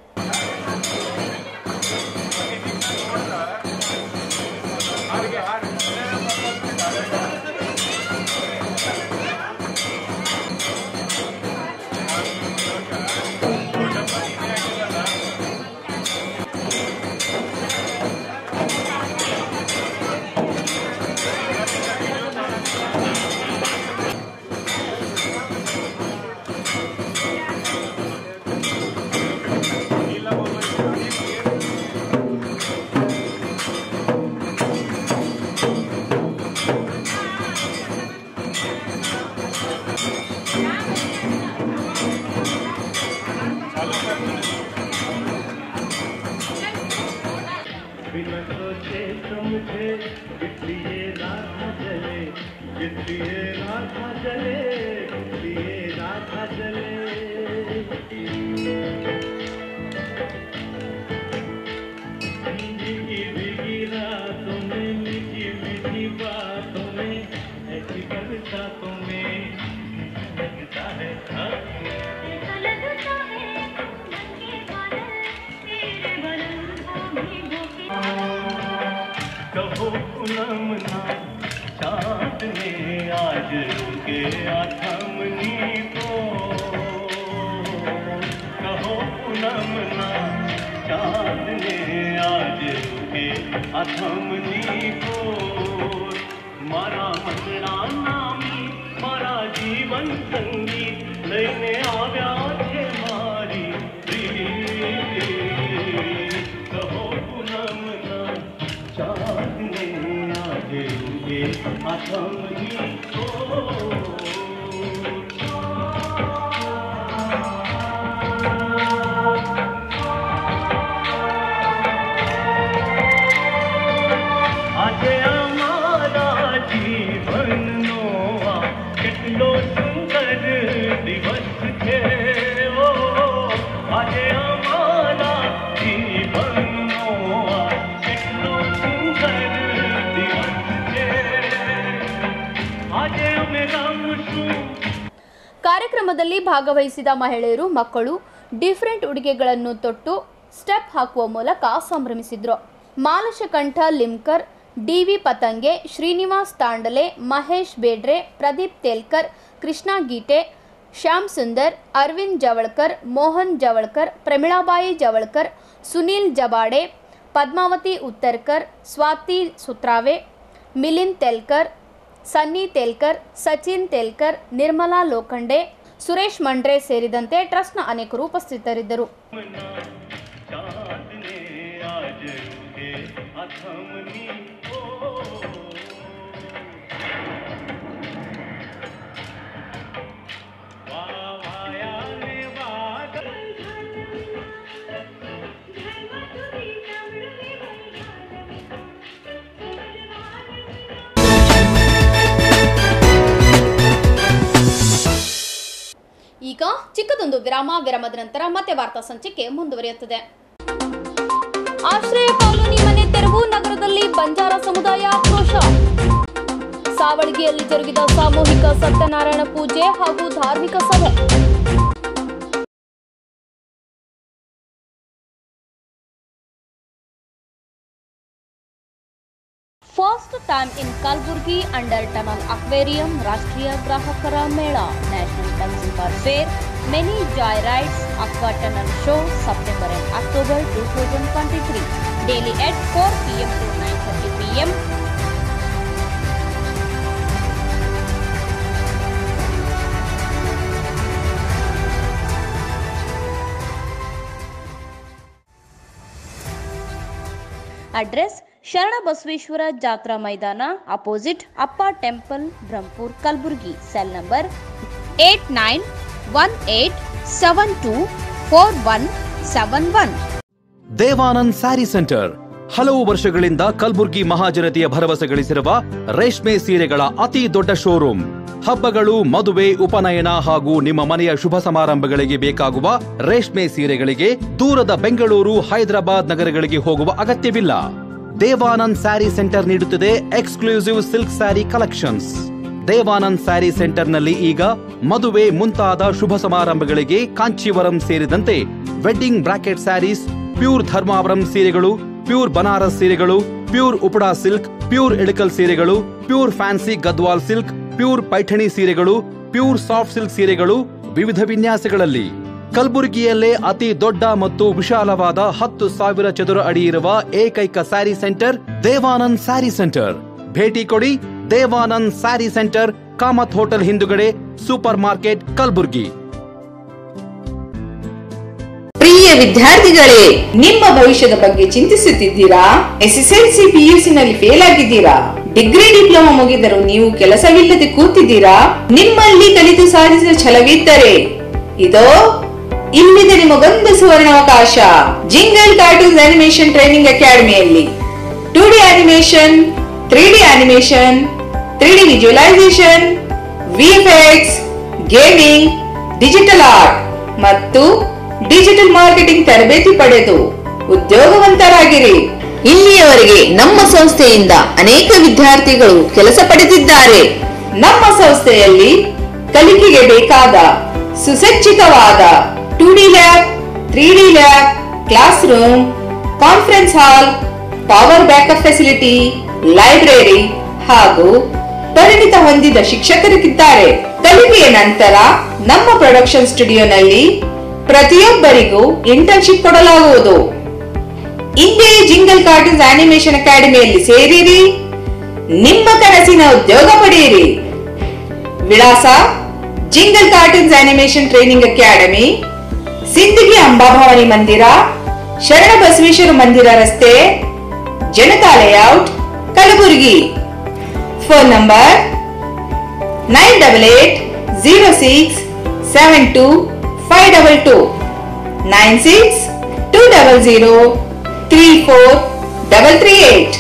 बिना सोचे समझे इसलिए राधा जले इसलिए राधा जले इसलिए राधा जले भीगी भीगी रातों में मीठी मीठी बातों में ऐसी बरसातों में लगता है हाँ कहो पूनम ना चांद ने आज रुके आथमनी को कहो पूनम ना चांद ने आज रुके आथमनी को मारा मंगड़ा नामी मारा जीवन संगीत लઈને આવ્યા છે મારી પ્રીત કહો પૂનમના ચાંદને આજે ઉગે આથમની આજે અમારા જીવનનો આ કેટલો સુંદર દિવસ છે ઓ આજે અમારા જીવનનો આ કેટલો સુંદર દિવસ છે આજે અમે રમશું ಕಾರ್ಯಕ್ರಮದಲ್ಲಿ ಭಾಗವಹಿಸಿದ ಮಹಿಳೆಯರು ಮಕ್ಕಳು ಡಿಫರೆಂಟ್ ಉಡುಗೆಗಳನ್ನು ತೊಟ್ಟು ಸ್ಟೆಪ್ ಹಾಕುವ ಮೂಲಕ ಸಂಭ್ರಮಿಸಿದ್ರು ಮಾಲಶಕಂಠ ಲಿಮ್ಕರ್ ಡಿವಿ ಪತಂಗೆ ಶ್ರೀನಿವಾಸ್ ತಾಂಡಲೆ ಮಹೇಶ್ ಬೇಡ್ರೆ ಪ್ರದೀಪ್ ತೇಲ್ಕರ್ ಕೃಷ್ಣ ಗೀಟೆ ಶ್ಯಾಮ್ ಸುಂದರ್ ಅರವಿಂದ್ ಜವಳ್ಕರ್ ಮೋಹನ್ ಜವಳ್ಕರ್ ಪ್ರಮಿಳಾಬಾಯಿ ಜವಳ್ಕರ್ ಸುನೀಲ್ ಜಬಾಡೆ ಪದ್ಮಾವತಿ ಉತ್ತರ್ಕರ್ ಸ್ವಾತಿ ಸುತ್ರಾವೆ ಮಿಲಿಂದ್ ತೆಲ್ಕರ್ ಸನ್ನಿ ತೇಲ್ಕರ್ ಸಚಿನ್ ತೇಲ್ಕರ್ ನಿರ್ಮಲಾ ಲೋಖಂಡೆ ಸುರೇಶ್ ಮಂಡ್ರೆ ಸೇರಿದಂತೆ ಟ್ರಸ್ಟ್ನ ಅನೇಕರು ಉಪಸ್ಥಿತರಿದ್ದರು चांदने आज रुके अथमनी को वायाने बादल ಈಗ ಚಿಕ್ಕದೊಂದು ವಿರಾಮ ವಿರಾಮದ ನಂತರ ಮತ್ತೆ ವಾರ್ತಾ ಸಂಚಿಕೆ ಮುಂದುವರಿಯುತ್ತದೆ ಆಶ್ರಯ ಕಾಲೋನಿ ಮನೆ ತೆರವು ನಗರದಲ್ಲಿ ಬಂಜಾರ ಸಮುದಾಯ ಆಕ್ರೋಶ ಸಾವಳಗಿಯಲ್ಲಿ ಜರುಗಿದ ಸಾಮೂಹಿಕ ಸತ್ಯನಾರಾಯಣ ಪೂಜೆ ಹಾಗೂ ಧಾರ್ಮಿಕ ಸಭೆ first time in Kalaburgi under tunnel aquarium ರಾಷ್ಟ್ರೀಯ ಗ್ರಾಹಕರ ಮೇಳ national consumer fair many joy rides aqua tunnel show September and October two thousand twenty three daily at four P M to nine thirty P M address Sharana Basaveshwara Jatra Maidan opposite Appa temple Brahmapur Kalaburgi cell number eight nine one eight seven two four one seven one Devanand sari centre ಹಲವು ವರ್ಷಗಳಿಂದ ಕಲ್ಬುರ್ಗಿ ಮಹಾಜನತೆಯ ಭರವಸೆ ಗಳಿಸಿರುವ ರೇಷ್ಮೆ ಸೀರೆಗಳ ಅತಿ ದೊಡ್ಡ showroom ಹಬ್ಬಗಳು ಮದುವೆ ಉಪನಯನ ಹಾಗೂ ನಿಮ್ಮ ಮನೆಯ ಶುಭ ಸಮಾರಂಭಗಳಿಗೆ ಬೇಕಾಗುವ ರೇಷ್ಮೆ ಸೀರೆಗಳಿಗೆ ದೂರದ ಬೆಂಗಳೂರು ಹೈದರಾಬಾದ್ ನಗರಗಳಿಗೆ ಹೋಗುವ ಅಗತ್ಯವಿಲ್ಲ ದೇವಾನಂದ್ ಸ್ಯಾರಿ ಸೆಂಟರ್ ನೀಡುತ್ತಿದೆ exclusive silk sari collections Devanand sari ಸೆಂಟರ್ನಲ್ಲಿ ಈಗ ಮದುವೆ ಮುಂತಾದ ಶುಭ ಸಮಾರಂಭಗಳಿಗೆ ಕಾಂಚೀವರಂ ಸೇರಿದಂತೆ wedding brocade saris pure Dharmavaram ಸೀರೆಗಳು ಪ್ಯೂರ್ ಬನಾರಸ್ ಸೀರೆಗಳು pure Uppada silk pure Ilkal ಸೀರೆಗಳು pure fancy Gadwal silk pure Paithani ಸೀರೆಗಳು ಪ್ಯೂರ್ ಸಾಫ್ಟ್ ಸಿಲ್ಕ್ ಸೀರೆಗಳು ವಿವಿಧ ವಿನ್ಯಾಸಗಳಲ್ಲಿ ಕಲಬುರಗಿಯಲ್ಲೇ ಅತಿ ದೊಡ್ಡ ಮತ್ತು ವಿಶಾಲವಾದ ಹತ್ತು ಸಾವಿರ ಚದುರ ಅಡಿ ಇರುವ ಏಕೈಕ ಸ್ಯಾರಿ ಸೆಂಟರ್ ದೇವಾನಂದ್ ಸ್ಯಾರಿ ಸೆಂಟರ್ ಭೇಟಿ ಕೊಡಿ ದೇವಾನಂದ್ ಸ್ಯಾರಿ ಸೆಂಟರ್ ಕಾಮತ್ ಹೋಟೆಲ್ ಹಿಂದುಗಡೆ ಸೂಪರ್ ಮಾರ್ಕೆಟ್ ಕಲಬುರ್ಗಿ ಪ್ರಿಯ ವಿದ್ಯಾರ್ಥಿಗಳೇ ನಿಮ್ಮ ಭವಿಷ್ಯದ ಬಗ್ಗೆ ಚಿಂತಿಸುತ್ತಿದ್ದೀರಾ ಎಸ್ಎಸ್ಎಲ್ಸಿ ಪಿಯುಸಿ ನಲ್ಲಿ ಫೇಲ್ ಆಗಿದ್ದೀರಾ ಡಿಗ್ರಿ ಡಿಪ್ಲೊಮಾ ಮುಗಿದರೂ ನೀವು ಕೆಲಸವಿಲ್ಲದೆ ಕೂತಿದ್ದೀರಾ ನಿಮ್ಮಲ್ಲಿ ಕಲಿತು ಸಾಧಿಸಿದ ಛಲವಿದ್ದರೆ ಇದೋ ಇಲ್ಲಿದೆ ನಿಮಗೊಂದು ಸುವರ್ಣಾವಕಾಶ ಜಿಂಗಲ್ ಕಾರ್ಟೂನ್ಸ್ ಅನಿಮೇಷನ್ ಟ್ರೈನಿಂಗ್ ಅಕಾಡೆಮಿಯಲ್ಲಿ two D animation three D animation three D visualisation VFX gaming digital art ಮತ್ತು ಡಿಜಿಟಲ್ ಮಾರ್ಕೆಟಿಂಗ್ ತರಬೇತಿ ಪಡೆದು ಉದ್ಯೋಗವಂತರಾಗಿರಿ ಇಲ್ಲಿಯವರೆಗೆ ನಮ್ಮ ಸಂಸ್ಥೆಯಿಂದ ಅನೇಕ ವಿದ್ಯಾರ್ಥಿಗಳು ಕೆಲಸ ಪಡೆದಿದ್ದಾರೆ ನಮ್ಮ ಸಂಸ್ಥೆಯಲ್ಲಿ ಕಲಿಕೆಗೆ ಬೇಕಾದ ಸುಸಜ್ಜಿತವಾದ two D lab three D lab classroom conference hall power backup facility library ಹಾಗೂ ಪರಿಣಿತ ಹೊಂದಿದ ಶಿಕ್ಷಕರಿದ್ದಾರೆ ಕಲಿಕೆಯ ನಂತರ ನಮ್ಮ ಪ್ರೊಡಕ್ಷನ್ ಸ್ಟುಡಿಯೋನಲ್ಲಿ ಪ್ರತಿಯೊಬ್ಬರಿಗೂ ಇಂಟರ್ನ್ಶಿಪ್ ಕೊಡಲಾಗುವುದು ಇಂದೇ ಜಿಂಗಲ್ ಕಾರ್ಟೂನ್ಸ್ ಅನಿಮೇಷನ್ ಅಕಾಡೆಮಿಯಲ್ಲಿ ಸೇರಿರಿ ನಿಮ್ಮ ಕನಸಿನ ಉದ್ಯೋಗ ಪಡೆಯಿರಿ ವಿಳಾಸ jingle cartoons animation training academy Sindagi Ambabhavani Mandir Sharana Basaveshwara Mandir ರಸ್ತೆ Janata layout Kalaburagi phone number nine double eight zero six seven two five double two nine six two double zero three four double three eight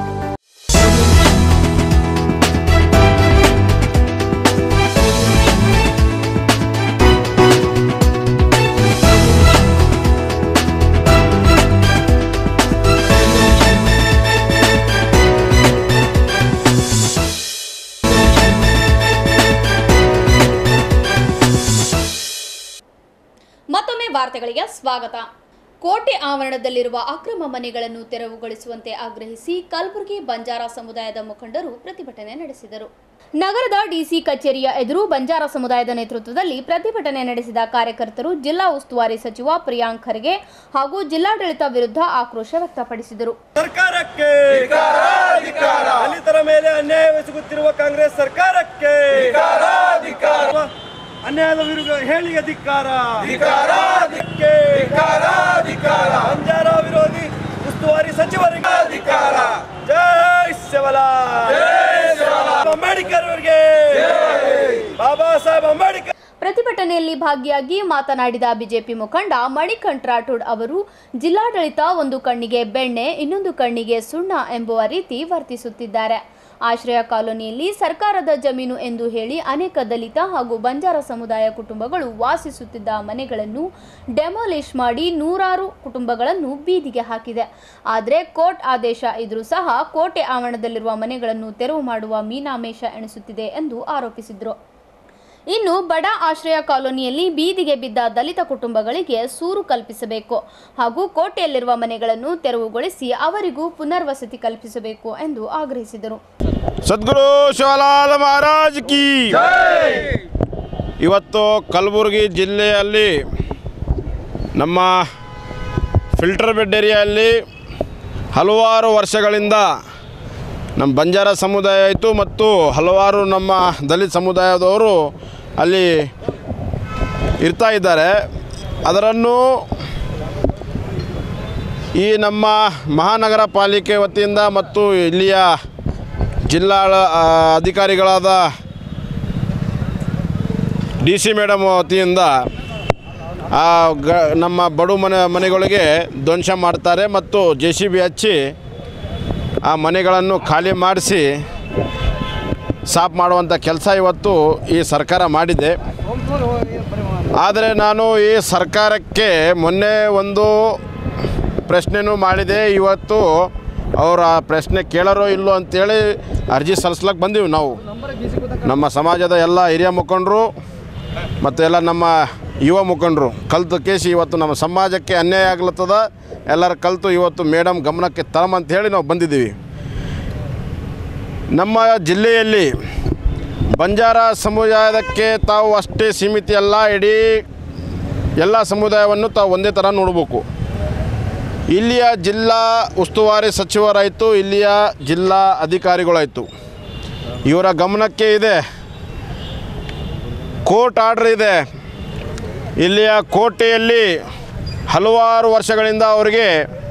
ಮತ್ತೊಮ್ಮೆ ವಾರ್ತೆಗಳಿಗೆ ಸ್ವಾಗತ ಕೋಟೆ ಆವರಣದಲ್ಲಿರುವ ಅಕ್ರಮ ಮನೆಗಳನ್ನು ತೆರವುಗೊಳಿಸುವಂತೆ ಆಗ್ರಹಿಸಿ ಕಲಬುರಗಿ ಬಂಜಾರ ಸಮುದಾಯದ ಮುಖಂಡರು ಪ್ರತಿಭಟನೆ ನಡೆಸಿದರು ನಗರದ ಡಿಸಿ ಕಚೇರಿಯ ಎದುರು ಬಂಜಾರ ಸಮುದಾಯದ ನೇತೃತ್ವದಲ್ಲಿ ಪ್ರತಿಭಟನೆ ನಡೆಸಿದ ಕಾರ್ಯಕರ್ತರು ಜಿಲ್ಲಾ ಉಸ್ತುವಾರಿ ಸಚಿವ ಪ್ರಿಯಾಂಕ್ ಖರ್ಗೆ ಹಾಗೂ ಜಿಲ್ಲಾಡಳಿತ ವಿರುದ್ಧ ಆಕ್ರೋಶ ವ್ಯಕ್ತಪಡಿಸಿದರು ಸರ್ಕಾರಕ್ಕೆ ದಲಿತರ ಮೇಲೆ ಅನ್ಯಾಯವೆಸಗುತ್ತಿರುವ ಕಾಂಗ್ರೆಸ್ ಸರ್ಕಾರಕ್ಕೆ ಅನ್ಯಾಯದ ವಿರುದ್ಧ ಹೇಳಿ ಅಧಿಕಾರ ಬಂಜಾರ ವಿರೋಧಿ ಉಸ್ತುವಾರಿ ಸಚಿವರಿಗೆ ಅಧಿಕಾರ ಜೈ ಸೆವಲಾ ಅಂಬೇಡ್ಕರ್ ಅವರಿಗೆ ಬಾಬಾ ಸಾಹೇಬ್ ಅಂಬೇಡ್ಕರ್ ಪ್ರತಿಭಟನೆಯಲ್ಲಿ ಭಾಗಿಯಾಗಿ ಮಾತನಾಡಿದ ಬಿಜೆಪಿ ಮುಖಂಡ ಮಣಿಕಂಠ್ ರಾಠೋಡ್ ಅವರು ಜಿಲ್ಲಾಡಳಿತ ಒಂದು ಕಣ್ಣಿಗೆ ಬೆಣ್ಣೆ ಇನ್ನೊಂದು ಕಣ್ಣಿಗೆ ಸುಣ್ಣ ಎಂಬುವ ರೀತಿ ವರ್ತಿಸುತ್ತಿದ್ದಾರೆ ಆಶ್ರಯ ಕಾಲೋನಿಯಲ್ಲಿ ಸರ್ಕಾರದ ಜಮೀನು ಎಂದು ಹೇಳಿ ಅನೇಕ ದಲಿತ ಹಾಗೂ ಬಂಜಾರ ಸಮುದಾಯ ಕುಟುಂಬಗಳು ವಾಸಿಸುತ್ತಿದ್ದ ಮನೆಗಳನ್ನು ಡೆಮಾಲಿಷ್ ಮಾಡಿ ನೂರಾರು ಕುಟುಂಬಗಳನ್ನು ಬೀದಿಗೆ ಹಾಕಿದೆ ಆದರೆ ಕೋರ್ಟ್ ಆದೇಶ ಇದ್ರೂ ಸಹ ಕೋಟೆ ಆವರಣದಲ್ಲಿರುವ ಮನೆಗಳನ್ನು ತೆರವು ಮಾಡುವ ಮೀನಾಮೇಷ ಎಣಿಸುತ್ತಿದೆ ಎಂದು ಆರೋಪಿಸಿದರು ಇನ್ನು ಬಡ ಆಶ್ರಯ ಕಾಲೋನಿಯಲ್ಲಿ ಬೀದಿಗೆ ಬಿದ್ದ ದಲಿತ ಕುಟುಂಬಗಳಿಗೆ ಸೂರು ಕಲ್ಪಿಸಬೇಕು ಹಾಗೂ ಕೋಟೆಯಲ್ಲಿರುವ ಮನೆಗಳನ್ನು ತೆರವುಗೊಳಿಸಿ ಅವರಿಗೂ ಪುನರ್ವಸತಿ ಕಲ್ಪಿಸಬೇಕು ಎಂದು ಆಗ್ರಹಿಸಿದರು ಸದ್ಗುರು ಶಿವಲಾಲ್ ಮಹಾರಾಜ್ ಕಿ ಇವತ್ತು ಕಲಬುರಗಿ ಜಿಲ್ಲೆಯಲ್ಲಿ ನಮ್ಮ ಫಿಲ್ಟರ್ ಬೆಡ್ ಏರಿಯಾಯಲ್ಲಿ ಹಲವಾರು ವರ್ಷಗಳಿಂದ ನಮ್ಮ ಬಂಜಾರ ಸಮುದಾಯ ಆಯಿತು ಮತ್ತು ಹಲವಾರು ನಮ್ಮ ದಲಿತ ಸಮುದಾಯದವರು ಅಲ್ಲಿ ಇರ್ತಾ ಇದ್ದಾರೆ ಅದರನ್ನು ಈ ನಮ್ಮ ಮಹಾನಗರ ಪಾಲಿಕೆ ವತಿಯಿಂದ ಮತ್ತು ಇಲ್ಲಿಯ ಜಿಲ್ಲಾ ಆ, ಅಧಿಕಾರಿಗಳಾದ ಡಿ ಸಿ ಮೇಡಮ್ ವತಿಯಿಂದ ಆ ಗ ನಮ್ಮ ಬಡು ಮನೆ ಮನೆಗಳಿಗೆ ಧ್ವಂಸ ಮಾಡ್ತಾರೆ ಮತ್ತು ಜೆ ಸಿ ಬಿ ಹಚ್ಚಿ ಆ ಮನೆಗಳನ್ನು ಖಾಲಿ ಮಾಡಿಸಿ ಸಾಫ್ ಮಾಡುವಂಥ ಕೆಲಸ ಇವತ್ತು ಈ ಸರ್ಕಾರ ಮಾಡಿದೆ ಆದರೆ ನಾನು ಈ ಸರ್ಕಾರಕ್ಕೆ ಮೊನ್ನೆ ಒಂದು ಪ್ರಶ್ನೆನೂ ಮಾಡಿದೆ ಇವತ್ತು ಅವರು ಆ ಪ್ರಶ್ನೆ ಕೇಳರೋ ಇಲ್ಲೋ ಅಂತೇಳಿ ಅರ್ಜಿ ಸಲ್ಲಿಸ್ಲಕ್ಕೆ ಬಂದೀವಿ ನಾವು ನಮ್ಮ ಸಮಾಜದ ಎಲ್ಲ ಹಿರಿಯ ಮುಖಂಡರು ಮತ್ತು ಎಲ್ಲ ನಮ್ಮ ಯುವ ಮುಖಂಡರು ಕಲ್ತು ಕೇಸಿ ಇವತ್ತು ನಮ್ಮ ಸಮಾಜಕ್ಕೆ ಅನ್ಯಾಯ ಆಗ್ಲತ್ತದ ಎಲ್ಲರ ಕಲ್ತು ಇವತ್ತು ಮೇಡಮ್ ಗಮನಕ್ಕೆ ತರಮಂತ ಹೇಳಿ ನಾವು ಬಂದಿದ್ದೀವಿ ನಮ್ಮ ಜಿಲ್ಲೆಯಲ್ಲಿ ಬಂಜಾರ ಸಮುದಾಯಕ್ಕೆ ತಾವು ಅಷ್ಟೇ ಸೀಮಿತ ಅಲ್ಲ ಇಡೀ ಎಲ್ಲ ಸಮುದಾಯವನ್ನು ತಾವು ಒಂದೇ ಥರ ನೋಡಬೇಕು ಇಲ್ಲಿಯ ಜಿಲ್ಲಾ ಉಸ್ತುವಾರಿ ಸಚಿವರಾಯಿತು ಇಲ್ಲಿಯ ಜಿಲ್ಲಾ ಅಧಿಕಾರಿಗಳಾಯಿತು ಇವರ ಗಮನಕ್ಕೆ ಇದೆ ಕೋರ್ಟ್ ಆರ್ಡ್ರ್ ಇದೆ ಇಲ್ಲಿಯ ಕೋಟೆಯಲ್ಲಿ ಹಲವಾರು ವರ್ಷಗಳಿಂದ ಅವರಿಗೆ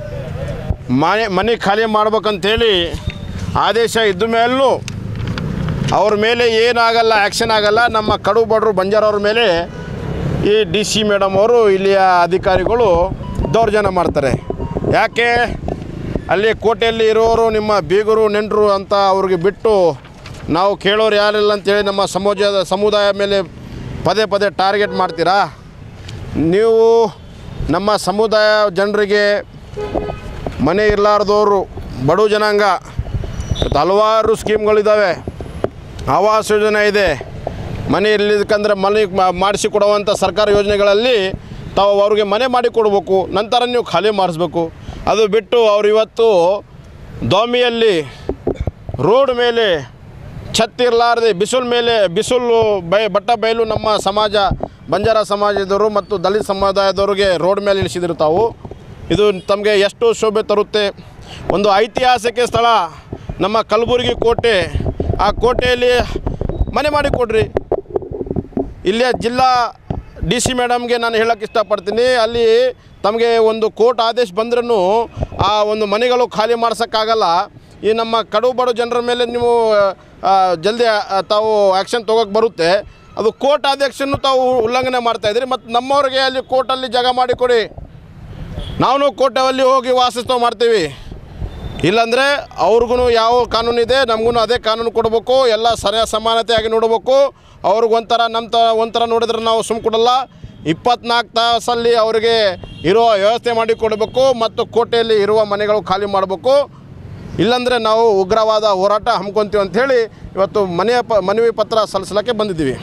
ಮನೆ ಮನೆ ಖಾಲಿ ಮಾಡ್ಬೇಕಂತೇಳಿ ಆದೇಶ ಇದ್ದ ಮೇಲೂ ಅವ್ರ ಮೇಲೆ ಏನಾಗಲ್ಲ ಆ್ಯಕ್ಷನ್ ಆಗಲ್ಲ ನಮ್ಮ ಕಡು ಬಡರು ಬಂಜಾರವ್ರ ಮೇಲೆ ಈ ಡಿ ಸಿ ಮೇಡಮ್ ಅವರು ಇಲ್ಲಿಯ ಅಧಿಕಾರಿಗಳು ದೌರ್ಜನ್ಯ ಮಾಡ್ತಾರೆ ಯಾಕೆ ಅಲ್ಲಿ ಕೋಟೆಯಲ್ಲಿ ಇರೋರು ನಿಮ್ಮ ಬೀಗರು ನೆಂಟರು ಅಂತ ಅವ್ರಿಗೆ ಬಿಟ್ಟು ನಾವು ಕೇಳೋರು ಯಾರಿಲ್ಲ ಅಂತೇಳಿ ನಮ್ಮ ಸಮಾಜದ ಸಮುದಾಯ ಮೇಲೆ ಪದೇ ಪದೇ ಟಾರ್ಗೆಟ್ ಮಾಡ್ತೀರಾ ನೀವು ನಮ್ಮ ಸಮುದಾಯ ಜನರಿಗೆ ಮನೆ ಇರಲಾರ್ದವರು ಬಡು ಜನಾಂಗ ಇವತ್ತು ಹಲವಾರು ಸ್ಕೀಮ್ಗಳಿದ್ದಾವೆ ಆವಾಸ್ ಯೋಜನೆ ಇದೆ ಮನೆ ಇರಲಿಕ್ಕಂದ್ರೆ ಮನೆ ಮಾ- ಮಾಡಿಸಿ ಕೊಡುವಂಥ ಸರ್ಕಾರ ಯೋಜನೆಗಳಲ್ಲಿ ತಾವು ಅವ್ರಿಗೆ ಮನೆ ಮಾಡಿ ಕೊಡಬೇಕು ನಂತರ ನೀವು ಖಾಲಿ ಮಾಡಿಸ್ಬೇಕು ಅದು ಬಿಟ್ಟು ಅವ್ರು ಇವತ್ತು ದೋಮಿಯಲ್ಲಿ ರೋಡ್ ಮೇಲೆ ಛತ್ ಇರಲಾರ್ದೆ ಬಿಸಿಲು ಮೇಲೆ ಬಿಸಿಲು ಬೈ ಬಟ್ಟ ಬಯಲು ನಮ್ಮ ಸಮಾಜ ಬಂಜಾರ ಸಮಾಜದವರು ಮತ್ತು ದಲಿತ ಸಮುದಾಯದವ್ರಿಗೆ ರೋಡ್ ಮೇಲೆ ಇಳಿಸಿದ್ರು ತಾವು ಇದು ತಮಗೆ ಎಷ್ಟು ಶೋಭೆ ತರುತ್ತೆ ಒಂದು ಐತಿಹಾಸಿಕ ಸ್ಥಳ ನಮ್ಮ ಕಲಬುರಗಿ ಕೋಟೆ ಆ ಕೋಟೆಯಲ್ಲಿ ಮನೆ ಮಾಡಿ ಕೊಡ್ರಿ ಇಲ್ಲಿಯ ಜಿಲ್ಲಾ ಡಿ ಸಿ ಮೇಡಮ್ಗೆ ನಾನು ಹೇಳೋಕ್ಕೆ ಇಷ್ಟಪಡ್ತೀನಿ ಅಲ್ಲಿ ತಮಗೆ ಒಂದು ಕೋರ್ಟ್ ಆದೇಶ ಬಂದ್ರೂ ಆ ಒಂದು ಮನೆಗಳು ಖಾಲಿ ಮಾಡ್ಸೋಕ್ಕಾಗಲ್ಲ ಈ ನಮ್ಮ ಕಡು ಬಡು ಜನರ ಮೇಲೆ ನೀವು ಆ, ಜಲ್ದಿ ಆ, ತಾವು ಆ್ಯಕ್ಷನ್ ತೊಗೋಕ್ಕೆ ಬರುತ್ತೆ ಅದು ಕೋರ್ಟ್ ಆದೇಶನ್ನು ತಾವು ಉಲ್ಲಂಘನೆ ಮಾಡ್ತಾಯಿದ್ರಿ ಮತ್ತು ನಮ್ಮವ್ರಿಗೆ ಅಲ್ಲಿ ಕೋರ್ಟಲ್ಲಿ ಜಾಗ ಮಾಡಿಕೊಡಿ ನಾವು ಕೋರ್ಟಲ್ಲಿ ಹೋಗಿ ವಾಸಿಸ್ತವ ಮಾಡ್ತೀವಿ ಇಲ್ಲಾಂದರೆ ಅವ್ರಿಗೂ ಯಾವ ಕಾನೂನಿದೆ ನಮಗೂ ಅದೇ ಕಾನೂನು ಕೊಡಬೇಕು ಎಲ್ಲ ಸರಿಯ ಸಮಾನತೆಯಾಗಿ ನೋಡಬೇಕು ಅವ್ರಿಗೆ ಒಂಥರ ನಮ್ಮ ತ ಒಂಥರ ನೋಡಿದ್ರೆ ನಾವು ಸುಮ್ಮ ಕೊಡಲ್ಲ ಇಪ್ಪತ್ನಾಲ್ಕು ತಾಸಲ್ಲಿ ಅವರಿಗೆ ಇರುವ ವ್ಯವಸ್ಥೆ ಮಾಡಿ ಕೊಡಬೇಕು ಮತ್ತು ಕೋಟೆಯಲ್ಲಿ ಇರುವ ಮನೆಗಳು ಖಾಲಿ ಮಾಡಬೇಕು ಇಲ್ಲಾಂದರೆ ನಾವು ಉಗ್ರವಾದ ಹೋರಾಟ ಹಮ್ಮಿಕೊಂತೀವಿ ಅಂಥೇಳಿ ಇವತ್ತು ಮನೆಯ ಪ ಮನವಿ ಪತ್ರ ಸಲ್ಲಿಸಲಿಕ್ಕೆ ಬಂದಿದ್ದೀವಿ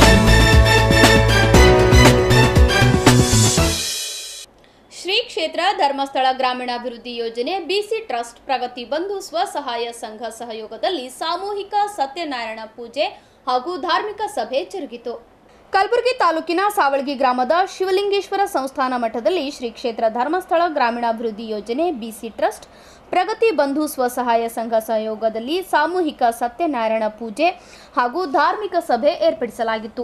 ಶ್ರೀ ಕ್ಷೇತ್ರ ಧರ್ಮಸ್ಥಳ ಗ್ರಾಮೀಣಾಭಿವೃದ್ಧಿ ಯೋಜನೆ ಬಿಸಿ ಟ್ರಸ್ಟ್ ಪ್ರಗತಿ ಬಂಧು ಸ್ವಸಹಾಯ ಸಂಘ ಸಹಯೋಗದಲ್ಲಿ ಸಾಮೂಹಿಕ ಸತ್ಯನಾರಾಯಣ ಪೂಜೆ ಹಾಗೂ ಧಾರ್ಮಿಕ ಸಭೆ ಜರುಗಿತು ಕಲಬುರಗಿ ತಾಲೂಕಿನ ಸಾವಳಗಿ ಗ್ರಾಮದ ಶಿವಲಿಂಗೇಶ್ವರ ಸಂಸ್ಥಾನ ಮಠದಲ್ಲಿ ಶ್ರೀ ಕ್ಷೇತ್ರ ಧರ್ಮಸ್ಥಳ ಗ್ರಾಮೀಣಾಭಿವೃದ್ಧಿ ಯೋಜನೆ ಬಿಸಿ ಟ್ರಸ್ಟ್ ಪ್ರಗತಿ ಬಂಧು ಸ್ವಸಹಾಯ ಸಂಘ ಸಹಯೋಗದಲ್ಲಿ ಸಾಮೂಹಿಕ ಸತ್ಯನಾರಾಯಣ ಪೂಜೆ ಹಾಗೂ ಧಾರ್ಮಿಕ ಸಭೆ ಏರ್ಪಡಿಸಲಾಗಿತ್ತು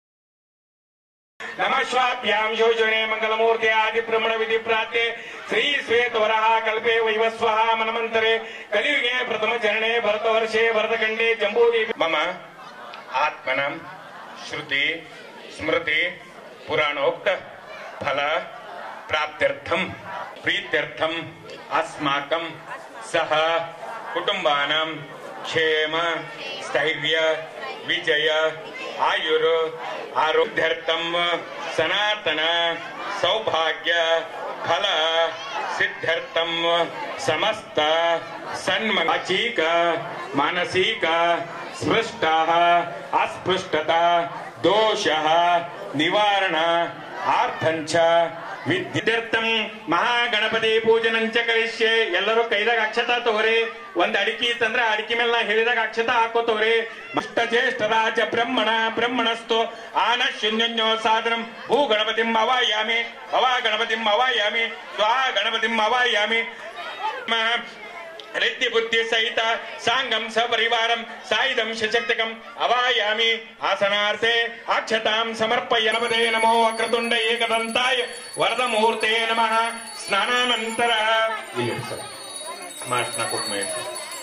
ನಮಶ್ವಾಭ್ಯಾಂ ಯೋಜನೆ ಮಂಗಲಮೂರ್ತಿ ಆದಿ ಭ್ರಮಣ ವಿಧಿ ಪ್ರಾತೆ ಶ್ರೀ ಶ್ವೇತ ವರಹ ಕಲ್ಪೆ ವೈವಸ್ವಹ ಮನಮಂತರೆ ಕಲಿಯುಗೆ ಪ್ರಥಮ ಚರಣೆ ಭರತ ವರ್ಷೆ ಭರತಖಂಡೇ ಜಂಬೂದಿ ಮಮ ಆತ್ಮನಂ ಶ್ರುತಿ ಸ್ಮೃತಿ ಪುರಾಣೋಕ್ತ ಫಲ ಪ್ರಾಪ್ತ್ಯರ್ಥಂ ಪ್ರೀತ್ಯರ್ಥಂ ಅಸ್ಮಾಕಂ ಸಹ ಕುಟುಂಬಾನಾಂ ಕ್ಷೇಮ ಸ್ಥೈರ್ಯ ವಿಜಯ ಆಯುರ್ ಆರೋಗ್ಯರ್ಥಂ ಸನಾತನ ಸೌಭಾಗ್ಯ ಫಲ ಸಿದ್ಧರ್ಥಂ ಸಮಸ್ತ ಸನ್ಮಚೀಕ ಮಾನಸಿಕ ಸ್ಪೃಷ್ಟ ಅಸ್ಪೃಷ್ಟತ ದೋಷ ನಿವಾರಣ ಆರ್ಥಂಚ ವಿದ್ಯಾರ್ಥಂ ಮಹಾಗಣಪತಿ ಪೂಜನಂಚ ಕರಿಷ್ಯೆ ಎಲ್ಲರೂ ಕೈದಾಗ ಅಕ್ಷತ ತಗೋರಿ ಒಂದ್ ಅಡಿಕೆ ತಂದ್ರೆ ಅಡಿಕೆ ಮೇಲೆ ನಾ ಹೇಳಿದಾಗ ಅಕ್ಷತ ಹಾಕೋತವ್ರಿ ಮಷ್ಟ ಜ್ಯೇಷ್ಠ ರಾಜ ಬ್ರಹ್ಮಣ ಬ್ರಹ್ಮಣಸ್ತು ಆನ ಶೂನ್ಯನ್ಯೋ ಸಾಧನಂ ಭೂ ಗಣಪತಿಂ ಅವಾಯಾಮಿ ಅವಾ ಗಣಪತಿಂ ಅವಾಯಾಮಿ ಸ್ವಾ ಗಣಪತಿಂ ಅವಾಯಾಮಿ ಮ- ರಿದ್ಧಿ ಬುದ್ಧಿ ಸಹಿತ ಸಾಂಗಂ ಸಪರಿವಾರಂ ಸಾಯುಧಂ ಸಶಕ್ತಿಕಂ ಅವಾಯಾಮಿ ಆಸನಾರ್ಥೆ ಅಕ್ಷತಾಂ ಸಮರ್ಪಯ ನಮದೇ ನಮೋ ಅಕ್ರತುಂಡ ಏಕದಂತಾಯ ವರದ ಮುಹೂರ್ತೆ ನಮಃ ಸ್ನಾನಾನಂತರ ಇಲ್ಲಿ ಸರ್ ಮಾಸ್ನ ಕುಕ್ಮ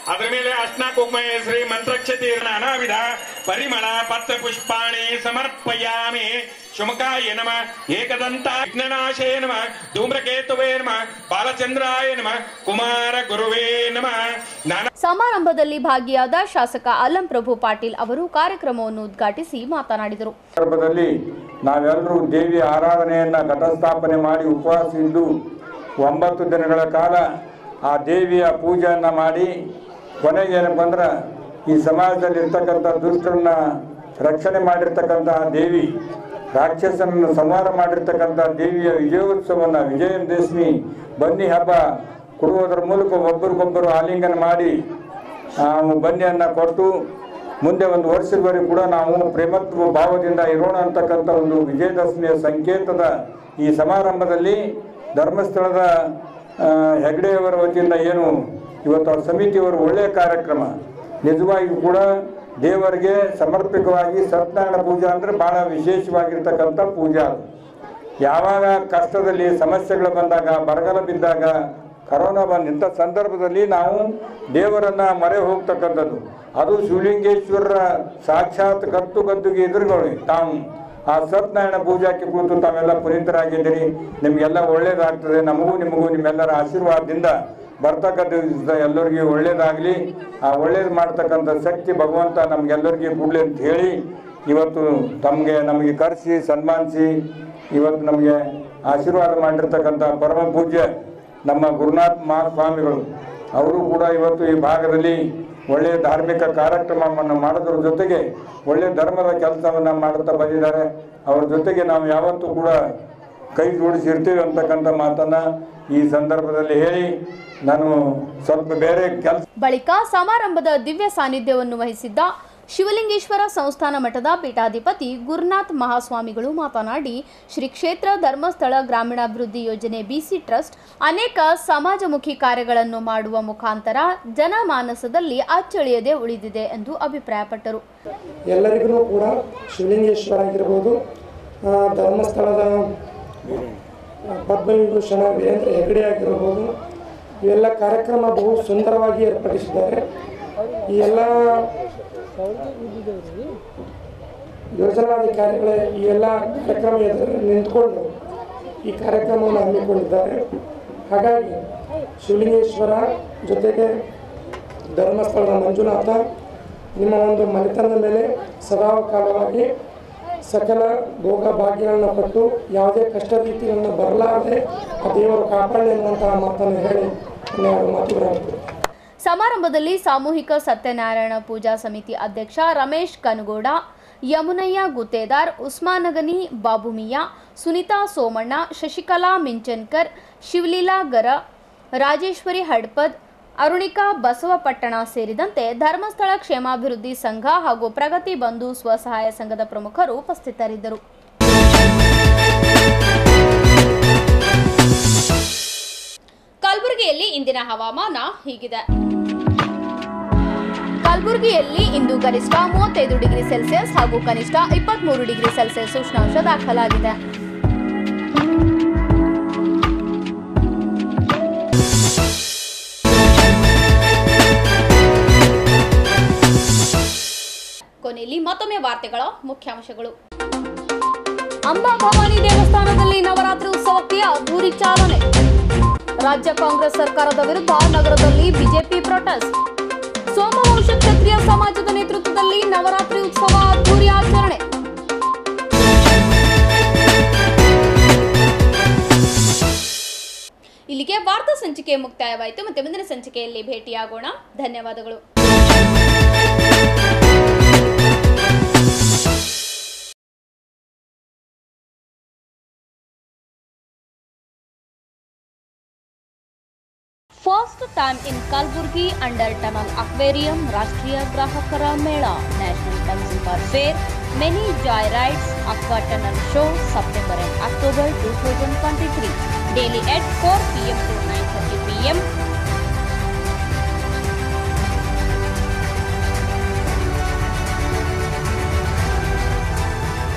ಅದರ ಮೇಲೆ ಅರ್ಶನ ಕುಂಕುಮ ಶ್ರೀ ಮಂತ್ರಕ್ಷತಿ ನಾನಾವಿಧ ಪರಿಮಳ ಪತ್ರ ಪುಷ್ಪಾಣಿ ಸಮರ್ಪಯಾಮಿ ಶುಮಕಾಯ ನಮ ಏಕದಂತ ವಿಘ್ನನಾಶೇ ನಮ ಧೂಮ್ರಕೇತುವೇ ನಮ ಬಾಲಚಂದ್ರಾಯ ನಮ ಕುಮಾರ ಗುರುವೇ ನಮ ನಾನಾ ಸಮಾರಂಭದಲ್ಲಿ ಭಾಗಿಯಾದ ಶಾಸಕ ಅಲ್ಲಂ ಪ್ರಭು ಪಾಟೀಲ್ ಅವರು ಕಾರ್ಯಕ್ರಮವನ್ನು ಉದ್ಘಾಟಿಸಿ ಮಾತನಾಡಿದರು ಸಂದರ್ಭದಲ್ಲಿ ನಾವೆಲ್ಲರೂ ದೇವಿಯ ಆರಾಧನೆಯನ್ನು ಘಟಸ್ಥಾಪನೆ ಮಾಡಿ ಉಪವಾಸ ಇದ್ದು ಒಂಬತ್ತು ದಿನಗಳ ಕಾಲ ಆ ದೇವಿಯ ಪೂಜೆಯನ್ನು ಮಾಡಿ ಕೊನೆಗೆ ಏನಪ್ಪ ಅಂದ್ರೆ ಈ ಸಮಾಜದಲ್ಲಿ ಇರ್ತಕ್ಕಂಥ ದುಷ್ಟರನ್ನ ರಕ್ಷಣೆ ಮಾಡಿರ್ತಕ್ಕಂತಹ ದೇವಿ ರಾಕ್ಷಸನನ್ನು ಸಂಹಾರ ಮಾಡಿರ್ತಕ್ಕಂಥ ದೇವಿಯ ವಿಜಯೋತ್ಸವವನ್ನು ವಿಜಯದಶಮಿ ಬನ್ನಿ ಹಬ್ಬ ಕೊಡುವುದರ ಮೂಲಕ ಒಬ್ಬರಿಗೊಬ್ಬರು ಆಲಿಂಗನ ಮಾಡಿ ಆ ಬನ್ನಿಯನ್ನು ಕೊಟ್ಟು ಮುಂದೆ ಒಂದು ವರ್ಷದವರೆಗೂ ಕೂಡ ನಾವು ಪ್ರೇಮತ್ವ ಭಾವದಿಂದ ಇರೋಣ ಅಂತಕ್ಕಂಥ ಒಂದು ವಿಜಯದಶಮಿಯ ಸಂಕೇತದ ಈ ಸಮಾರಂಭದಲ್ಲಿ ಧರ್ಮಸ್ಥಳದ ಆ, ಹೆಗ್ಡೆಯವರ ವತಿಯಿಂದ ಏನು ಇವತ್ತು ಅವ್ರ ಸಮಿತಿಯವರು ಒಳ್ಳೆಯ ಕಾರ್ಯಕ್ರಮ ನಿಜವಾಗಿಯೂ ಕೂಡ ದೇವರಿಗೆ ಸಮರ್ಪಕವಾಗಿ ಸತ್ಯನಾರಾಯಣ ಪೂಜಾ ಅಂದರೆ ಭಾಳ ವಿಶೇಷವಾಗಿರ್ತಕ್ಕಂಥ ಪೂಜಾ ಅದು. ಯಾವಾಗ ಕಷ್ಟದಲ್ಲಿ ಸಮಸ್ಯೆಗಳು ಬಂದಾಗ ಬರಗಾಲ ಬಿದ್ದಾಗ ಕರೋನಾ ಬಂದ ಇಂಥ ಸಂದರ್ಭದಲ್ಲಿ ನಾವು ದೇವರನ್ನ ಮರೆ ಹೋಗ್ತಕ್ಕಂಥದ್ದು ಅದು ಶಿವಲಿಂಗೇಶ್ವರರ ಸಾಕ್ಷಾತ್ ಕತ್ತು ಗದ್ದುಗೆ ಎದುರುಗಳು ತಾವು ಆ ಸತ್ಯನಾರಾಯಣ ಪೂಜಾಕ್ಕೆ ಕುಳಿತು ತಾವೆಲ್ಲ ಪುನೀತರಾಗಿದ್ದೀರಿ ನಿಮಗೆಲ್ಲ ಒಳ್ಳೇದಾಗ್ತದೆ ನಮಗೂ ನಿಮಗೂ ನಿಮ್ಮೆಲ್ಲರ ಆಶೀರ್ವಾದದಿಂದ ಬರ್ತಕ್ಕಂಥ ದಿವ್ಸ ಎಲ್ಲರಿಗೂ ಒಳ್ಳೇದಾಗಲಿ ಆ ಒಳ್ಳೇದು ಮಾಡ್ತಕ್ಕಂಥ ಶಕ್ತಿ ಭಗವಂತ ನಮ್ಗೆಲ್ಲರಿಗೂ ಕೊಡಲಿ ಅಂತ ಹೇಳಿ ಇವತ್ತು ತಮಗೆ ನಮಗೆ ಕರೆಸಿ ಸನ್ಮಾನಿಸಿ ಇವತ್ತು ನಮಗೆ ಆಶೀರ್ವಾದ ಮಾಡಿರ್ತಕ್ಕಂಥ ಪರಮ ಪೂಜ್ಯ ನಮ್ಮ ಗುರುನಾಥ್ ಮಹಾಸ್ವಾಮಿಗಳು ಅವರು ಕೂಡ ಇವತ್ತು ಈ ಭಾಗದಲ್ಲಿ ಒಳ್ಳೆಯ ಧಾರ್ಮಿಕ ಕಾರ್ಯಕ್ರಮವನ್ನು ಮಾಡೋದ್ರ ಜೊತೆಗೆ ಒಳ್ಳೆಯ ಧರ್ಮದ ಕೆಲಸವನ್ನು ಮಾಡುತ್ತಾ ಬಂದಿದ್ದಾರೆ ಅವ್ರ ಜೊತೆಗೆ ನಾವು ಯಾವತ್ತೂ ಕೂಡ ಕೈ ಜೋಡಿಸಿರ್ತೀವಿ ಅಂತಕ್ಕಂಥ ಮಾತನ್ನು ಈ ಸಂದರ್ಭದಲ್ಲಿ ಹೇಳಿ ನಾನು ಸ್ವಲ್ಪ ಬೇರೆ ಕೆಲಸ ಬಳಿಕ ಸಮಾರಂಭದ ದಿವ್ಯ ಸಾನ್ನಿಧ್ಯವನ್ನು ವಹಿಸಿದ್ದ ಶಿವಲಿಂಗೇಶ್ವರ ಸಂಸ್ಥಾನ ಮಠದ ಪೀಠಾಧಿಪತಿ ಗುರುನಾಥ್ ಮಹಾಸ್ವಾಮಿಗಳು ಮಾತನಾಡಿ ಶ್ರೀ ಕ್ಷೇತ್ರ ಧರ್ಮಸ್ಥಳ ಗ್ರಾಮೀಣಾಭಿವೃದ್ಧಿ ಯೋಜನೆ ಬಿಸಿ ಟ್ರಸ್ಟ್ ಅನೇಕ ಸಮಾಜಮುಖಿ ಕಾರ್ಯಗಳನ್ನು ಮಾಡುವ ಮುಖಾಂತರ ಜನಮಾನಸದಲ್ಲಿ ಅಚ್ಚಳಿಯದೆ ಉಳಿದಿದೆ ಎಂದು ಅಭಿಪ್ರಾಯಪಟ್ಟರು ಎಲ್ಲರಿಗೂ ಕೂಡ ಶಿವಲಿಂಗೇಶ್ವರ ಆಗಿರ್ಬೋದು ಆ, ಧರ್ಮಸ್ಥಳದ ಆ, ಪದ್ಮವಿಭೂಷಣ ವೀರೇಂದ್ರ ಹೆಗಡೆ ಆಗಿರ್ಬೋದು ಇವೆಲ್ಲ ಕಾರ್ಯಕ್ರಮ ಬಹು ಸುಂದರವಾಗಿ ಏರ್ಪಡಿಸಿದ್ದಾರೆ ಈ ಎಲ್ಲ ಯೋಜನಾಧಿಕಾರಿಗಳೇ ಈ ಎಲ್ಲ ಕಾರ್ಯಕ್ರಮ ಎದುರು ನಿಂತ್ಕೊಂಡು ಈ ಕಾರ್ಯಕ್ರಮವನ್ನು ಹಮ್ಮಿಕೊಂಡಿದ್ದಾರೆ ಹಾಗಾಗಿ ಶಿವಲಿಂಗೇಶ್ವರ ಜೊತೆಗೆ ಧರ್ಮಸ್ಥಳದ ಮಂಜುನಾಥ ನಿಮ್ಮ ಒಂದು ಮನೆತನದ ಮೇಲೆ ಸದಾ ಕಾಲವಾಗಿ ಸಕಲ ಭೋಗ ಭಾಗ್ಯಗಳನ್ನು ಕೊಟ್ಟು ಯಾವುದೇ ಕಷ್ಟ ರೀತಿಗಳನ್ನು ಬರಲಾರದೆ ಆ ದೇವರು ಕಾಪಾಡಲಿ ಅನ್ನುವಂತಹ ಮಾತನ್ನು ಹೇಳಿ ನಾನು ಮಾತುಗಳನ್ನು ಸಮಾರಂಭದಲ್ಲಿ ಸಾಮೂಹಿಕ ಸತ್ಯನಾರಾಯಣ ಪೂಜಾ ಸಮಿತಿ ಅಧ್ಯಕ್ಷ ರಮೇಶ್ ಕನಗೋಡ ಯಮುನಯ್ಯ ಗುತ್ತೇದಾರ್ ಉಸ್ಮಾನಗನಿ ಬಾಬುಮಿಯಾ ಸುನಿತಾ ಸೋಮಣ್ಣ ಶಶಿಕಲಾ ಮಿಂಚನ್ಕರ್ ಶಿವಲೀಲಾ ಗರ ರಾಜೇಶ್ವರಿ ಹಡ್ಪದ್ ಅರುಣಿಕಾ ಬಸವಪಟ್ಟಣ ಸೇರಿದಂತೆ ಧರ್ಮಸ್ಥಳ ಕ್ಷೇಮಾಭಿವೃದ್ಧಿ ಸಂಘ ಹಾಗೂ ಪ್ರಗತಿ ಬಂಧು ಸ್ವಸಹಾಯ ಸಂಘದ ಪ್ರಮುಖರು ಉಪಸ್ಥಿತರಿದ್ದರು ಕಲಬುರಗಿಯಲ್ಲಿ ಇಂದಿನ ಹವಾಮಾನ ಹೀಗಿದೆ ಕಲಬುರಗಿಯಲ್ಲಿ ಇಂದು ಗರಿಷ್ಠ ಮೂವತ್ತೈದು ಡಿಗ್ರಿ ಸೆಲ್ಸಿಯಸ್ ಹಾಗೂ ಕನಿಷ್ಠ ಇಪ್ಪತ್ಮೂರು ಡಿಗ್ರಿ ಸೆಲ್ಸಿಯಸ್ ಉಷ್ಣಾಂಶ ದಾಖಲಾಗಿದೆ ಕೊನೆಯಲ್ಲಿ ಮತ್ತೊಮ್ಮೆ ವಾರ್ತೆಗಳ ಮುಖ್ಯಾಂಶಗಳು ಅಂಬಾಭವಾನಿ ದೇವಸ್ಥಾನದಲ್ಲಿ ನವರಾತ್ರಿ ಉತ್ಸವಕ್ಕೆ ಅದ್ದೂರಿ ಚಾಲನೆ ರಾಜ್ಯ ಕಾಂಗ್ರೆಸ್ ಸರ್ಕಾರದ ವಿರುದ್ಧ ನಗರದಲ್ಲಿ ಬಿಜೆಪಿ ಪ್ರೊಟೆಸ್ಟ್ ಸೋಮವಂಶ ಕ್ಷತ್ರಿಯ ಸಮಾಜದ ನೇತೃತ್ವದಲ್ಲಿ ನವರಾತ್ರಿ ಉತ್ಸವ ಅದ್ದೂರಿ ಆಚರಣೆ ಇಲ್ಲಿಗೆ ವಾರ್ತಾ ಸಂಚಿಕೆ ಮುಕ್ತಾಯವಾಯಿತು ಮತ್ತೆ ಮುಂದಿನ ಸಂಚಿಕೆಯಲ್ಲಿ ಭೇಟಿಯಾಗೋಣ ಧನ್ಯವಾದಗಳು first time in Kalaburgi under tunnel aquarium ರಾಷ್ಟ್ರೀಯ ಗ್ರಾಹಕರ ಮೇಳ national consumer fair many joy rides aqua tunnel show September and October two thousand twenty three daily at four P M to nine thirty P M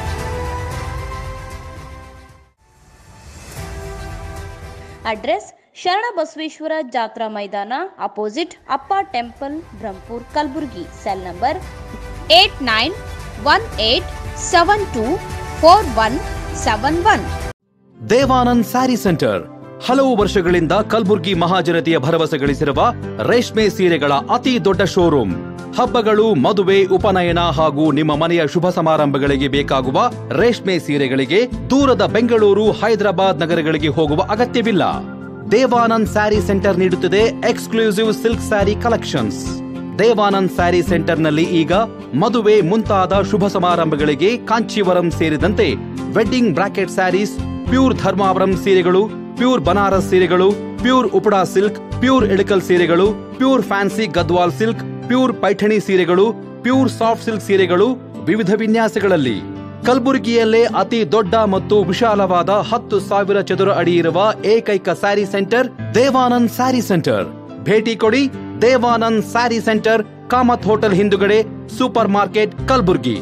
address Sharanabasaveshwara Jatra Maidan opposite Appa temple Brahmapur Kalaburagi cell number eight nine one eight seven two four one seven one Devanand sari centre ಹಲವು ವರ್ಷಗಳಿಂದ ಕಲ್ಬುರ್ಗಿ ಮಹಾಜನತೆಯ ಭರವಸೆ ಗಳಿಸಿರುವ ರೇಷ್ಮೆ ಸೀರೆಗಳ ಅತಿ ದೊಡ್ಡ showroom ಹಬ್ಬಗಳು ಮದುವೆ ಉಪನಯನ ಹಾಗೂ ನಿಮ್ಮ ಮನೆಯ ಶುಭ ಸಮಾರಂಭಗಳಿಗೆ ಬೇಕಾಗುವ ರೇಷ್ಮೆ ಸೀರೆಗಳಿಗೆ ದೂರದ ಬೆಂಗಳೂರು ಹೈದರಾಬಾದ್ ನಗರಗಳಿಗೆ ಹೋಗುವ ಅಗತ್ಯವಿಲ್ಲ ದೇವಾನಂದ್ ಸ್ಯಾರಿ ಸೆಂಟರ್ ನೀಡುತ್ತಿದೆ exclusive silk sari collections Devanand sari ಸೆಂಟರ್ನಲ್ಲಿ ಈಗ ಮದುವೆ ಮುಂತಾದ ಶುಭ ಸಮಾರಂಭಗಳಿಗೆ ಕಾಂಚೀವರಂ ಸೇರಿದಂತೆ wedding brocade saris pure Dharmavaram ಸೀರೆಗಳು ಪ್ಯೂರ್ ಬನಾರಸ್ ಸೀರೆಗಳು pure Uppada silk pure Ilkal ಸೀರೆಗಳು pure fancy Gadwal silk pure Paithani ಸೀರೆಗಳು ಪ್ಯೂರ್ ಸಾಫ್ಟ್ ಸಿಲ್ಕ್ ಸೀರೆಗಳು ವಿವಿಧ ವಿನ್ಯಾಸಗಳಲ್ಲಿ ಕಲಬುರಗಿಯಲ್ಲೇ ಅತಿ ದೊಡ್ಡ ಮತ್ತು ವಿಶಾಲವಾದ ಹತ್ತು ಸಾವಿರ ಚದುರ ಅಡಿ ಇರುವ ಏಕೈಕ ಸ್ಯಾರಿ ಸೆಂಟರ್ ದೇವಾನಂದ್ ಸ್ಯಾರಿ ಸೆಂಟರ್ ಭೇಟಿ ಕೊಡಿ ದೇವಾನಂದ್ ಸ್ಯಾರಿ ಸೆಂಟರ್ ಕಾಮತ್ ಹೋಟೆಲ್ ಹಿಂದುಗಡೆ ಸೂಪರ್ ಮಾರ್ಕೆಟ್ ಕಲಬುರ್ಗಿ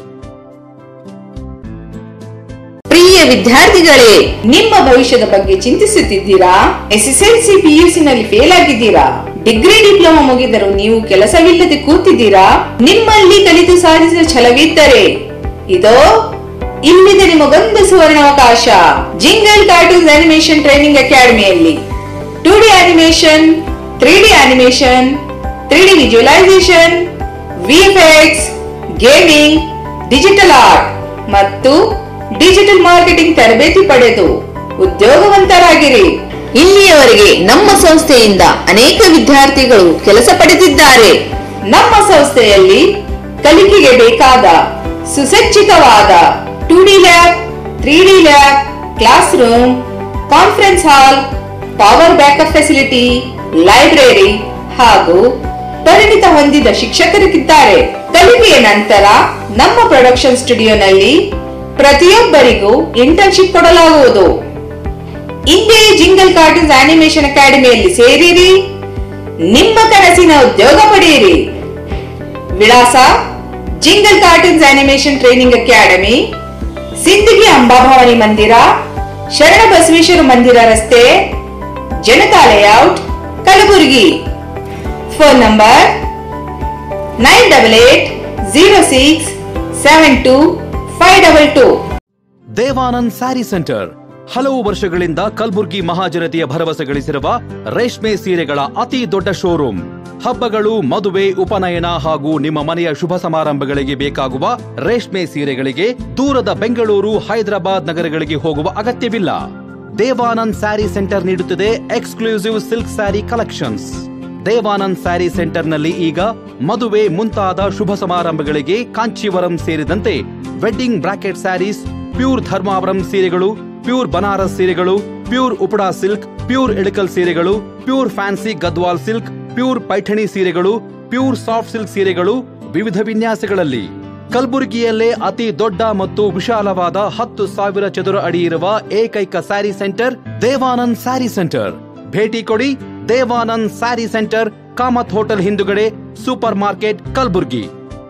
ಪ್ರಿಯ ವಿದ್ಯಾರ್ಥಿಗಳೇ ನಿಮ್ಮ ಭವಿಷ್ಯದ ಬಗ್ಗೆ ಚಿಂತಿಸುತ್ತಿದ್ದೀರಾ ಎಸ್ಎಸ್ಎಲ್ಸಿ ಪಿಯುಸಿನಲ್ಲಿ ಫೇಲ್ ಆಗಿದ್ದೀರಾ ಡಿಗ್ರಿ ಡಿಪ್ಲೊಮಾ ಮುಗಿದರೂ ನೀವು ಕೆಲಸವಿಲ್ಲದೆ ಕೂತಿದ್ದೀರಾ ನಿಮ್ಮಲ್ಲಿ ಕಲಿತು ಸಾಧಿಸಿದ ಛಲವಿದ್ದರೆ ಇದೋ ಇಲ್ಲಿದೆ ನಿಮಗೊಂದು ಸುವರ್ಣಾವಕಾಶ ಜಿಂಗಲ್ ಕಾರ್ಟೂನ್ಸ್ ಅನಿಮೇಷನ್ ಟ್ರೈನಿಂಗ್ ಅಕಾಡೆಮಿಯಲ್ಲಿ two D animation three D animation three D visualisation VFX gaming digital art ಮತ್ತು ಡಿಜಿಟಲ್ ಮಾರ್ಕೆಟಿಂಗ್ ತರಬೇತಿ ಪಡೆದು ಉದ್ಯೋಗವಂತರಾಗಿರಿ ಇಲ್ಲಿಯವರೆಗೆ ನಮ್ಮ ಸಂಸ್ಥೆಯಿಂದ ಅನೇಕ ವಿದ್ಯಾರ್ಥಿಗಳು ಕೆಲಸ ಪಡೆದಿದ್ದಾರೆ ನಮ್ಮ ಸಂಸ್ಥೆಯಲ್ಲಿ ಕಲಿಕೆಗೆ ಬೇಕಾದ ಸುಸಜ್ಜಿತವಾದ two D lab three D lab classroom conference hall power backup facility library ಹಾಗೂ ಪರಿಣಿತ ಹೊಂದಿದ ಶಿಕ್ಷಕರಿದ್ದಾರೆ ಕಲಿಕೆಯ ನಂತರ ನಮ್ಮ ಪ್ರೊಡಕ್ಷನ್ ಸ್ಟುಡಿಯೋನಲ್ಲಿ ಪ್ರತಿಯೊಬ್ಬರಿಗೂ ಇಂಟರ್ನ್ಶಿಪ್ ಕೊಡಲಾಗುವುದು ಇಂದೇ ಜಿಂಗಲ್ ಕಾರ್ಟೂನ್ಸ್ ಅನಿಮೇಷನ್ ಅಕಾಡೆಮಿಯಲ್ಲಿ ಸೇರಿರಿ ನಿಮ್ಮ ಕನಸಿನ ಉದ್ಯೋಗ ಪಡೆಯಿರಿ ವಿಳಾಸ jingle cartoons animation training academy Sindagi Ambabhavani Mandir Sharana Basaveshwara Mandir ರಸ್ತೆ Janata layout Kalaburagi phone number nine double eight zero six seven two five double two Devanand sari centre ಹಲವು ವರ್ಷಗಳಿಂದ ಕಲ್ಬುರ್ಗಿ ಮಹಾಜನತೆಯ ಭರವಸೆ ಗಳಿಸಿರುವ ರೇಷ್ಮೆ ಸೀರೆಗಳ ಅತಿ ದೊಡ್ಡ ಶೋರೂಮ್ ಹಬ್ಬಗಳು ಮದುವೆ ಉಪನಯನ ಹಾಗೂ ನಿಮ್ಮ ಮನೆಯ ಶುಭ ಸಮಾರಂಭಗಳಿಗೆ ಬೇಕಾಗುವ ರೇಷ್ಮೆ ಸೀರೆಗಳಿಗೆ ದೂರದ ಬೆಂಗಳೂರು ಹೈದರಾಬಾದ್ ನಗರಗಳಿಗೆ ಹೋಗುವ ಅಗತ್ಯವಿಲ್ಲ ದೇವಾನಂದ್ ಸ್ಯಾರಿ ಸೆಂಟರ್ ನೀಡುತ್ತಿದೆ exclusive silk sari collections Devanand sari ಸೆಂಟರ್ನಲ್ಲಿ ಈಗ ಮದುವೆ ಮುಂತಾದ ಶುಭ ಸಮಾರಂಭಗಳಿಗೆ ಕಾಂಚೀವರಂ ಸೇರಿದಂತೆ wedding brocade saris pure Dharmavaram ಸೀರೆಗಳು ಪ್ಯೂರ್ ಬನಾರಸ್ ಸೀರೆಗಳು pure Uppada silk pure Ilkal ಸೀರೆಗಳು pure fancy Gadwal silk pure Paithani ಸೀರೆಗಳು ಪ್ಯೂರ್ ಸಾಫ್ಟ್ ಸಿಲ್ಕ್ ಸೀರೆಗಳು ವಿವಿಧ ವಿನ್ಯಾಸಗಳಲ್ಲಿ ಕಲಬುರಗಿಯಲ್ಲೇ ಅತಿ ದೊಡ್ಡ ಮತ್ತು ವಿಶಾಲವಾದ ಹತ್ತು ಸಾವಿರ ಚದುರ ಅಡಿ ಇರುವ ಏಕೈಕ ಸ್ಯಾರಿ ಸೆಂಟರ್ ದೇವಾನಂದ್ ಸ್ಯಾರಿ ಸೆಂಟರ್ ಭೇಟಿ ಕೊಡಿ ದೇವಾನಂದ್ ಸ್ಯಾರಿ ಸೆಂಟರ್ ಕಾಮತ್ ಹೋಟೆಲ್ ಹಿಂದುಗಡೆ ಸೂಪರ್ ಮಾರ್ಕೆಟ್ ಕಲಬುರ್ಗಿ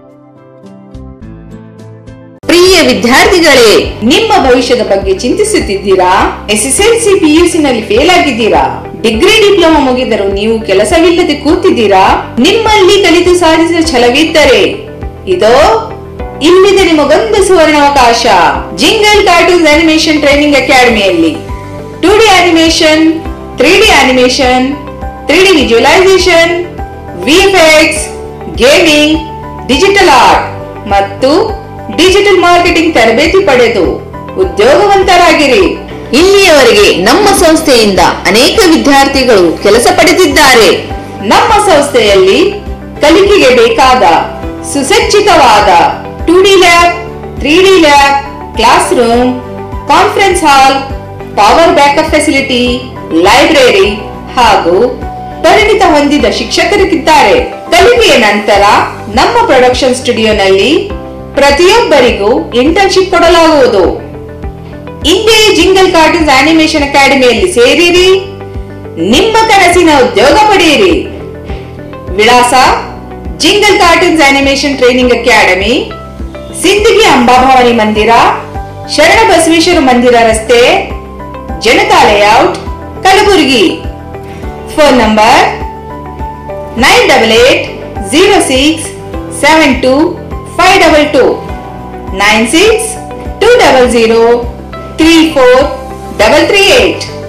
ಪ್ರಿಯ ವಿದ್ಯಾರ್ಥಿಗಳೇ ನಿಮ್ಮ ಭವಿಷ್ಯದ ಬಗ್ಗೆ ಚಿಂತಿಸುತ್ತಿದ್ದೀರಾ ಎಸ್ಎಸ್ಎಲ್ಸಿ ಪಿಯುಸಿನಲ್ಲಿ ಫೇಲ್ ಆಗಿದ್ದೀರಾ ಡಿಗ್ರಿ ಡಿಪ್ಲೊಮಾ ಮುಗಿದರೂ ನೀವು ಕೆಲಸವಿಲ್ಲದೆ ಕೂತಿದ್ದೀರಾ ನಿಮ್ಮಲ್ಲಿ ಕಲಿತು ಸಾಧಿಸಿದ ಛಲವಿದ್ದರೆ ಇದೋ ಇಲ್ಲಿದೆ ನಿಮಗೊಂದು ಸುವರ್ಣಾವಕಾಶ ಜಿಂಗಲ್ ಕಾರ್ಟೂನ್ಸ್ ಅನಿಮೇಷನ್ ಟ್ರೈನಿಂಗ್ ಅಕಾಡೆಮಿಯಲ್ಲಿ two D animation three D animation three D visualisation VFX gaming digital art ಮತ್ತು ಡಿಜಿಟಲ್ ಮಾರ್ಕೆಟಿಂಗ್ ತರಬೇತಿ ಪಡೆದು ಉದ್ಯೋಗವಂತರಾಗಿರಿ ಇಲ್ಲಿಯವರೆಗೆ ನಮ್ಮ ಸಂಸ್ಥೆಯಿಂದ ಅನೇಕ ವಿದ್ಯಾರ್ಥಿಗಳು ಕೆಲಸ ಪಡೆದಿದ್ದಾರೆ ನಮ್ಮ ಸಂಸ್ಥೆಯಲ್ಲಿ ಕಲಿಕೆಗೆ ಬೇಕಾದ ಸುಸಜ್ಜಿತವಾದ two D lab three D lab classroom conference hall power backup facility library ಹಾಗೂ ಪರಿಣಿತ ಹೊಂದಿದ ಶಿಕ್ಷಕರಿದ್ದಾರೆ ಕಲಿಕೆಯ ನಂತರ ನಮ್ಮ ಪ್ರೊಡಕ್ಷನ್ ಸ್ಟುಡಿಯೋನಲ್ಲಿ ಪ್ರತಿಯೊಬ್ಬರಿಗೂ ಇಂಟರ್ನ್ಶಿಪ್ ಕೊಡಲಾಗುವುದು ಇಂದೇ ಜಿಂಗಲ್ ಕಾರ್ಟೂನ್ಸ್ ಅನಿಮೇಷನ್ ಅಕಾಡೆಮಿಯಲ್ಲಿ ಸೇರಿರಿ ನಿಮ್ಮ ಕನಸಿನ ಉದ್ಯೋಗ ಪಡೆಯಿರಿ ವಿಳಾಸ jingle cartoons animation training academy Sindagi Ambabhavani Mandir Sharana Basaveshwara Mandir ರಸ್ತೆ Janata layout Kalaburagi phone number nine double eight zero six seven two five double two nine six two double zero three four double three eight